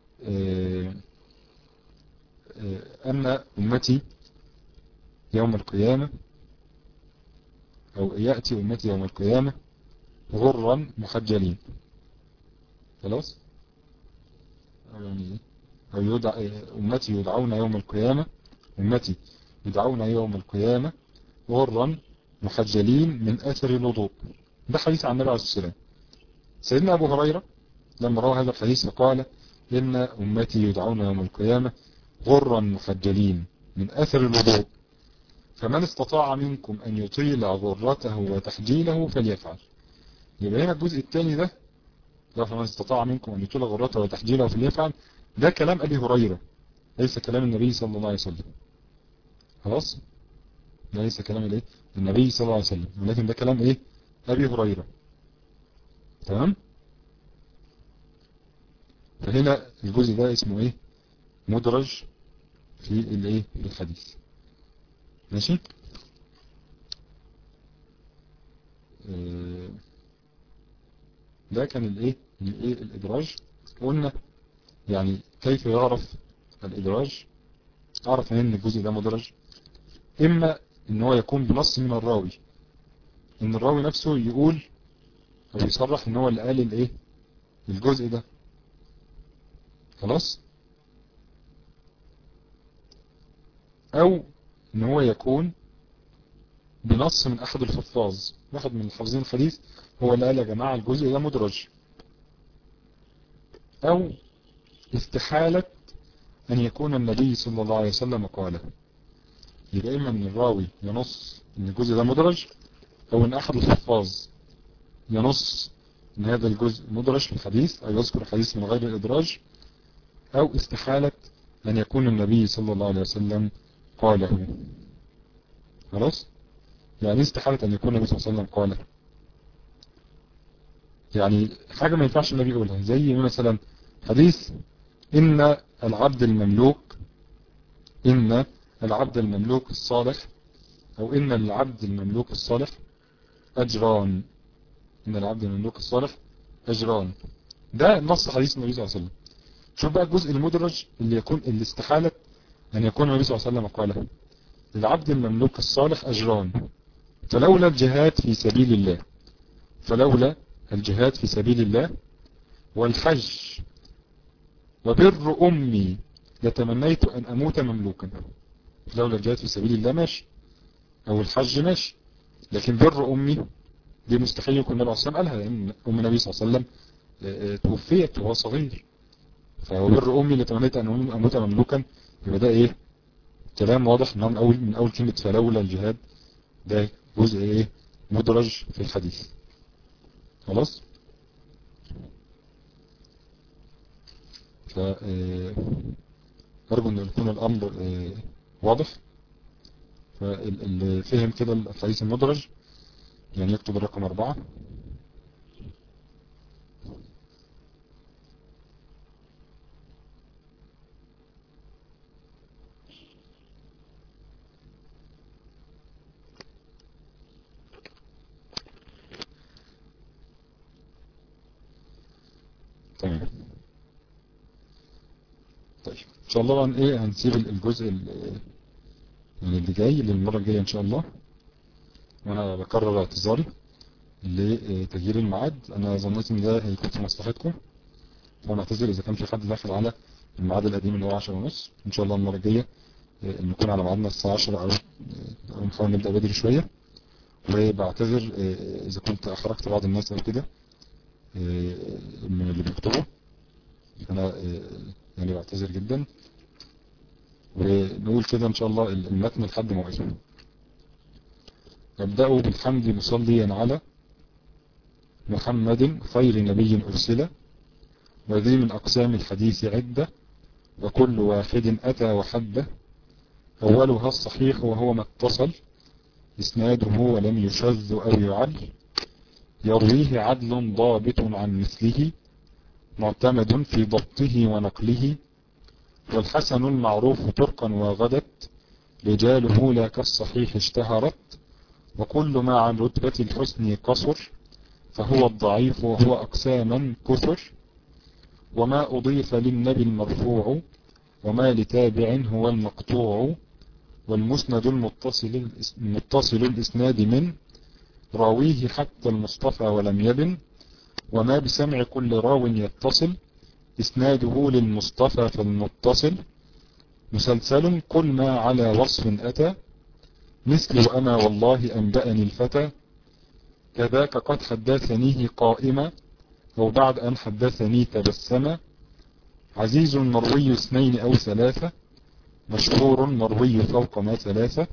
أن أمتي يوم القيامة أو يأتي أمتي يوم القيامة غرا محجلين خلاص أو يعني أو يدع أمتي يدعون يوم القيامة أمتي يدعون يوم القيامة غرا محجلين من أثر الوضوء ده حديث عن النبي عليه الصلاة والسلام سيدنا أبو هريرة لما روى هذا الحديث قال إن أمتي يدعون يوم القيامة غرا محجلين من أثر الوضوء فمن استطاع منكم أن يطيل غرته وتحجيله فليفعل يبقى هنا الجزء الثاني ده لو فمن استطاع منكم أن يطيل غرته وتحجيله فليفعل ده كلام أبي هريرة ليس كلام النبي صلى الله عليه وسلم خلاص ده ليس كلام الايه النبي صلى الله عليه وسلم ولكن ده كلام ايه أبي هريرة تمام فهنا الجزء ده اسمه ايه مدرج في الايه في الحديث ماشي آه ده كان الايه الايه الادراج قلنا يعني كيف يعرف الادراج اعرف ان الجزء ده مدرج اما ان هو يكون بنص من الراوي ان الراوي نفسه يقول او يصرح ان هو اللي قال الايه الجزء ده خلاص او ان هو يكون بنص من احد الحفاظ واحد من الحافظين الحديث هو اللي قال يا جماعة الجزء ده مدرج او استحالة ان يكون النبي صلى الله عليه وسلم قاله يبقى اما من الراوي ينص ان الجزء ده مدرج او ان احد الحفاظ ينص ان هذا الجزء مدرج في الحديث او يذكر الحديث من غير الادراج او استحالة ان يكون النبي صلى الله عليه وسلم قاله خلاص يعني استحالة ان يكون النبي صلى الله عليه وسلم قاله يعني حاجة ما ينفعش النبي يقولها زي مثلا حديث ان العبد المملوك ان العبد المملوك الصالح او ان العبد المملوك الصالح اجران ان العبد المملوك الصالح اجران ده نص حديث النبي صلى الله عليه وسلم شوف بقى الجزء المدرج اللي يكون اللي استحالة ان يكون النبي صلى الله عليه وسلم قاله العبد المملوك الصالح اجران فلولا الجهاد في سبيل الله فلولا الجهاد في سبيل الله والحج وبر امي لتمنيت ان اموت مملوكا لولا الجهاد في سبيل الله ماشي او الحج ماشي لكن بر امي دي مستحيل يكون النبي صلى الله عليه وسلم قالها لان ام النبي صلى الله عليه وسلم توفيت وهو صغير فهو بر امي اللي تمنيت ان اموت مملوكا يبقى ده ايه كلام واضح من اول من اول كلمة فلولا الجهاد ده جزء ايه مدرج في الحديث خلاص ف ارجو ان يكون الامر واضح فاللي فهم كده الحديث المدرج يعني يكتب الرقم اربعة تمام طيب ان شاء الله بقى ايه هنسيب الجزء يعني اللي جاي للمرة الجاية ان شاء الله وانا بكرر اعتذاري لتغيير الميعاد انا ظنيت ان ده هيكون في مصلحتكم وانا اعتذر اذا كان في حد داخل على الميعاد القديم اللي هو 10 ونص ان شاء الله المرة الجاية نكون على ميعادنا الساعة 10 او او نحاول نبدأ بدري شوية وبعتذر اذا كنت احرجت بعض الناس او كده من اللي بيكتبوا أنا يعني بعتذر جدا ونقول كده إن شاء الله المتن لحد ما وقف نبدأ بالحمد مصليا على محمد خير نبي أرسل وذي من أقسام الحديث عدة وكل واحد أتى وحده أولها الصحيح وهو ما اتصل إسناده ولم يشذ أو يعل يرويه عدل ضابط عن مثله معتمد في ضبطه ونقله والحسن المعروف ترقا وغدت رجاله لا كالصحيح اشتهرت وكل ما عن رتبة الحسن قصر فهو الضعيف وهو أقساما كثر وما أضيف للنبي المرفوع وما لتابع هو المقطوع والمسند المتصل, المتصل الإسناد من راويه حتى المصطفى ولم يبن وما بسمع كل راو يتصل إسناده للمصطفى فالمتصل مسلسل كل ما على وصف أتى مثل أنا والله أنبأني الفتى كذاك قد حدثنيه قائمة أو بعد أن حدثني تبسم عزيز مروي اثنين أو ثلاثة مشهور مروي فوق ما ثلاثة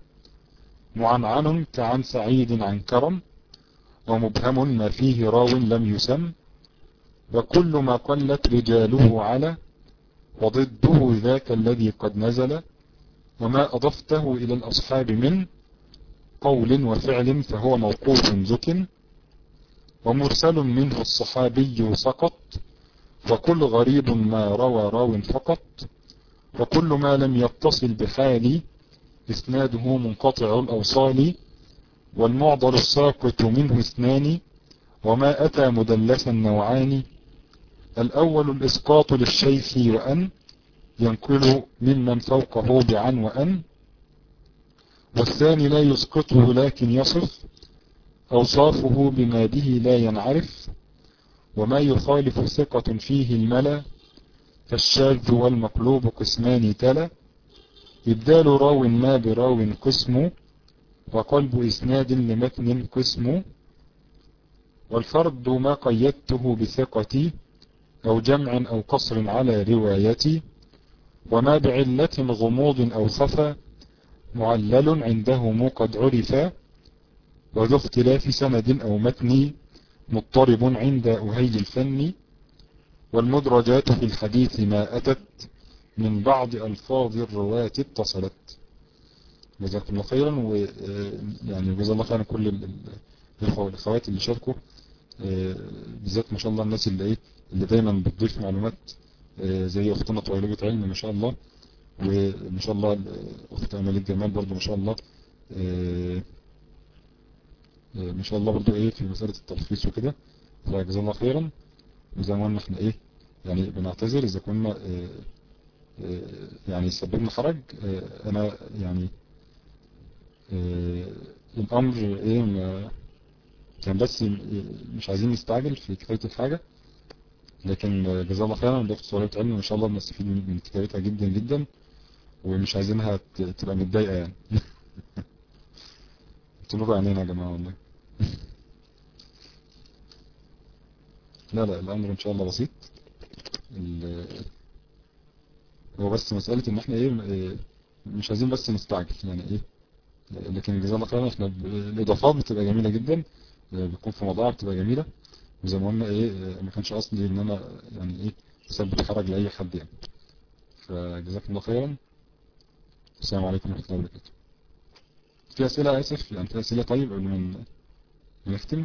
معنعن كعن سعيد عن كرم ومبهم ما فيه راو لم يسم وكل ما قلت رجاله على وضده ذاك الذي قد نزل وما أضفته إلى الأصحاب من قول وفعل فهو موقوف زك ومرسل منه الصحابي سقط وكل غريب ما روى راو فقط وكل ما لم يتصل بحال إسناده منقطع الأوصال والمعضل الساقط منه اثنان وما أتى مدلسا نوعان الأول الإسقاط للشيخ وأن ينقل ممن فوقه بعن وأن والثاني لا يسقطه لكن يصف أوصافه بما به لا ينعرف وما يخالف ثقة فيه الملا فالشاذ والمقلوب قسمان تلا إبدال راو ما براو قسم وقلب إسناد لمتن قسم والفرد ما قيدته بثقتي أو جمع أو قصر على روايتي وما بعلة غموض أو خفى معلل عندهم قد عرفا وذو اختلاف سند أو متن مضطرب عند أهيل الفن والمدرجات في الحديث ما أتت من بعض ألفاظ الرواة اتصلت جزاكم الله خيرا ويعني جزا الله خيرا كل الأخوات اللي شاركوا بالذات ما شاء الله الناس اللي ايه اللي دايما بتضيف معلومات زي اختنا طويلة علم ما شاء الله وما شاء الله اخت امال الجمال برضو ما شاء الله ما شاء الله برضو ايه في مسألة التلخيص وكده فجزا الله خيرا وزي ما قلنا احنا ايه يعني بنعتذر اذا كنا يعني سببنا حرج انا يعني الامر ايه ما كان بس مش عايزين نستعجل في كتابة الحاجة لكن جزا الله خيرا ضفت صورة علم وان شاء الله بنستفيد من كتابتها جدا جدا ومش عايزينها تبقى متضايقة يعني تنوروا عينينا يا جماعة والله لا لا الامر ان شاء الله بسيط هو بس مسألة ان احنا ايه مش عايزين بس نستعجل يعني ايه لكن جزا الله خيرا احنا الاضافات بتبقى جميلة جدا بتكون في مضاعف بتبقى جميلة وزي ما قلنا ايه ما كانش قصدي ان انا يعني ايه اسبب حرج لاي حد يعني فجزاكم الله خيرا السلام عليكم ورحمة الله وبركاته في اسئلة اسف يعني في اسئلة طيب قبل ما نختم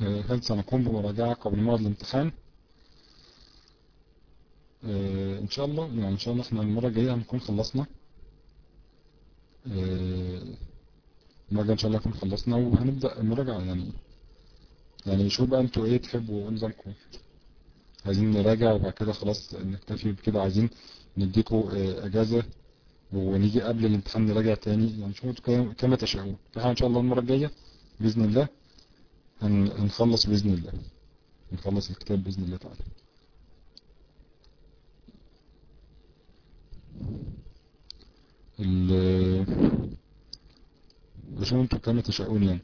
هل سنقوم بمراجعة قبل موعد الامتحان ان شاء الله يعني ان شاء الله احنا المرة الجاية هنكون خلصنا المرة ان شاء الله هنكون خلصنا وهنبدأ المراجعة يعني يعني شو بقى انتوا ايه تحبوا نظامكم عايزين نراجع وبعد كده خلاص نكتفي بكده عايزين نديكوا اجازة ونيجي قبل الامتحان نراجع تاني يعني شو انتوا كما تشاءون فاحنا ان شاء الله المرة الجاية بإذن الله هنخلص بإذن الله نخلص الكتاب بإذن الله تعالى ال شو انتوا كما تشاءون يعني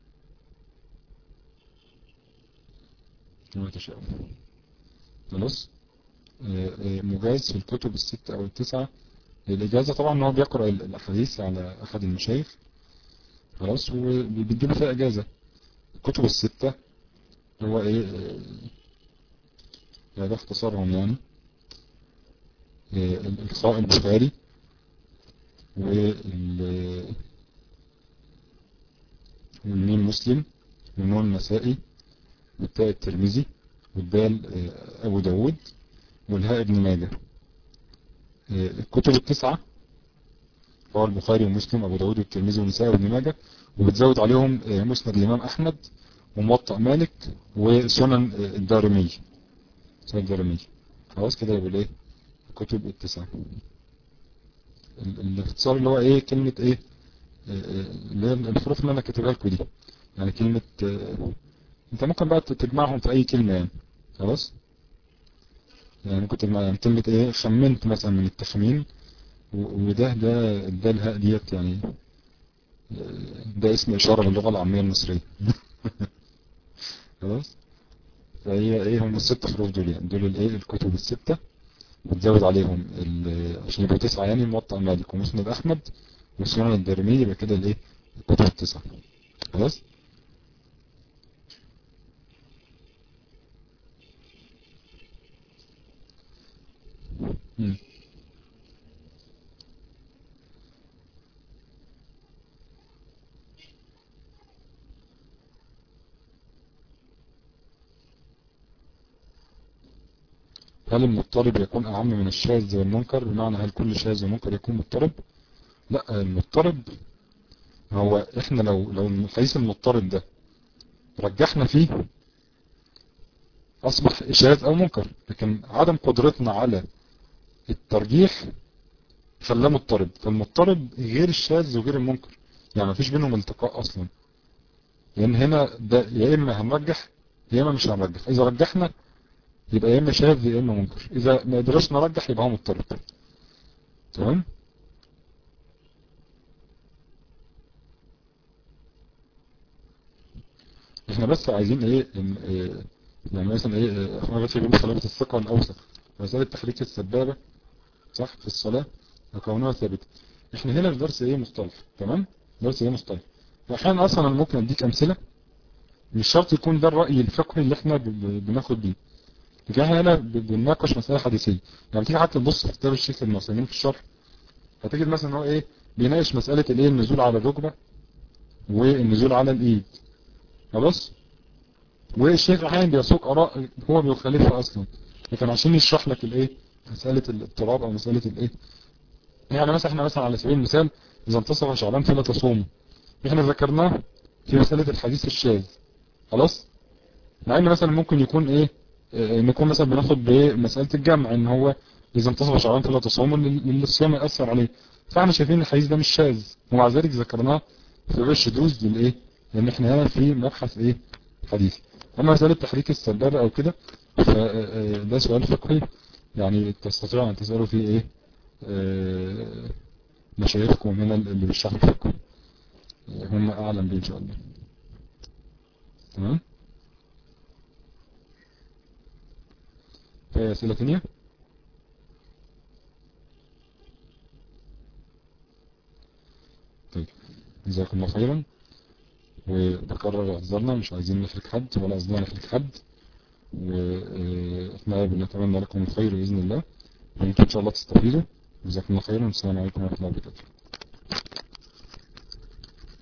كما تشاءون خلاص مجاز في الكتب الستة او التسعة الإجازة طبعا ان هو بيقرأ الأحاديث على أحد المشايخ خلاص وبيديله فيها إجازة الكتب الستة هو ايه ده اختصارهم يعني الإلقاء البخاري وال والميم مسلم والنون النسائي والتاء الترمذي والدال أبو داود والهاء ابن ماجه الكتب التسعة هو البخاري ومسلم أبو داود والترمذي والنسائي وابن ماجه وبتزود عليهم مسند الإمام أحمد وموطأ مالك وسنن الدارمي سنن الدارمي خلاص كده يبقى ايه الكتب التسعة الاختصار اللي هو ايه كلمة ايه اللي هي الحروف اللي انا كاتبها لكم دي يعني كلمة انت ممكن بقى تجمعهم في اي كلمة يعني خلاص يعني ممكن تجمع يعني كلمة ايه خمنت مثلا من التخمين وده ده ده الهاء ديت يعني ده اسم اشارة للغة العامية المصرية خلاص فهي ايه هم الست حروف دول يعني دول الايه الكتب الستة بتزود عليهم عشان يبقوا تسعة يعني موطأ مالك ومسند احمد وسنن الدارمي يبقى كده الايه الكتب التسعة خلاص مم. هل المضطرب يكون أعم من الشاذ والمنكر بمعنى هل كل شاذ ومنكر يكون مضطرب لا المضطرب هو احنا لو لو الحديث المضطرب ده رجحنا فيه أصبح شاذ أو منكر لكن عدم قدرتنا على الترجيح خلاه مضطرب فالمضطرب غير الشاذ وغير المنكر يعني مفيش بينهم التقاء أصلا لأن هنا ده يا إما هنرجح يا إما مش هنرجح إذا رجحنا يبقى يا إما شاذ يا إما منكر إذا ما قدرش نرجح يبقى هو مضطرب تمام احنا بس عايزين ايه, إيه يعني مثلا ايه احنا بس بنقول صلابة الثقة الاوسط مسألة تحريك السبابة صح في الصلاة وكونها ثابتة احنا هنا في درس ايه مختلف تمام درس ايه مختلف واحيانا اصلا انا ممكن اديك امثلة مش شرط يكون ده الرأي الفقهي اللي احنا بناخد بيه لكن احنا هنا بنناقش مسألة حديثية يعني تيجي حتى تبص في كتاب الشيخ المسلمين في الشرح هتجد مثلا هو ايه بيناقش مسألة الايه النزول على الركبة والنزول على الايد خلاص والشيخ احيانا بيسوق اراء هو بيخالفها اصلا لكن عشان يشرح لك الايه مسألة الاضطراب او مسألة الايه يعني مثلا احنا مثلا على سبيل المثال اذا انتصف شعبان فلا تصوموا احنا ذكرناه في مسألة الحديث الشاذ خلاص مع ان مثلا ممكن يكون ايه اه نكون مثلا بناخد بمسألة الجمع ان هو اذا انتصف شعبان فلا تصوموا اللي الصيام يأثر عليه فاحنا شايفين الحديث ده مش شاذ ومع ذلك ذكرناه في باب الشذوذ للايه لان احنا هنا في مبحث ايه حديث اما مسألة تحريك السبابة او كده فده سؤال فقهي يعني تستطيع ان تسألوا فيه ايه اه مشايخكم هنا اللي بيشرحوا الفقه هم اعلم بيه ان شاء الله تمام في اسئلة ثانية طيب جزاكم الله خيرا وبكرر اعذارنا مش عايزين نحرج حد ولا قصدنا نحرج حد واحنا بنتمنى لكم الخير باذن الله وانتم ان شاء الله تستفيدوا جزاكم الله خيرا والسلام عليكم ورحمه الله وبركاته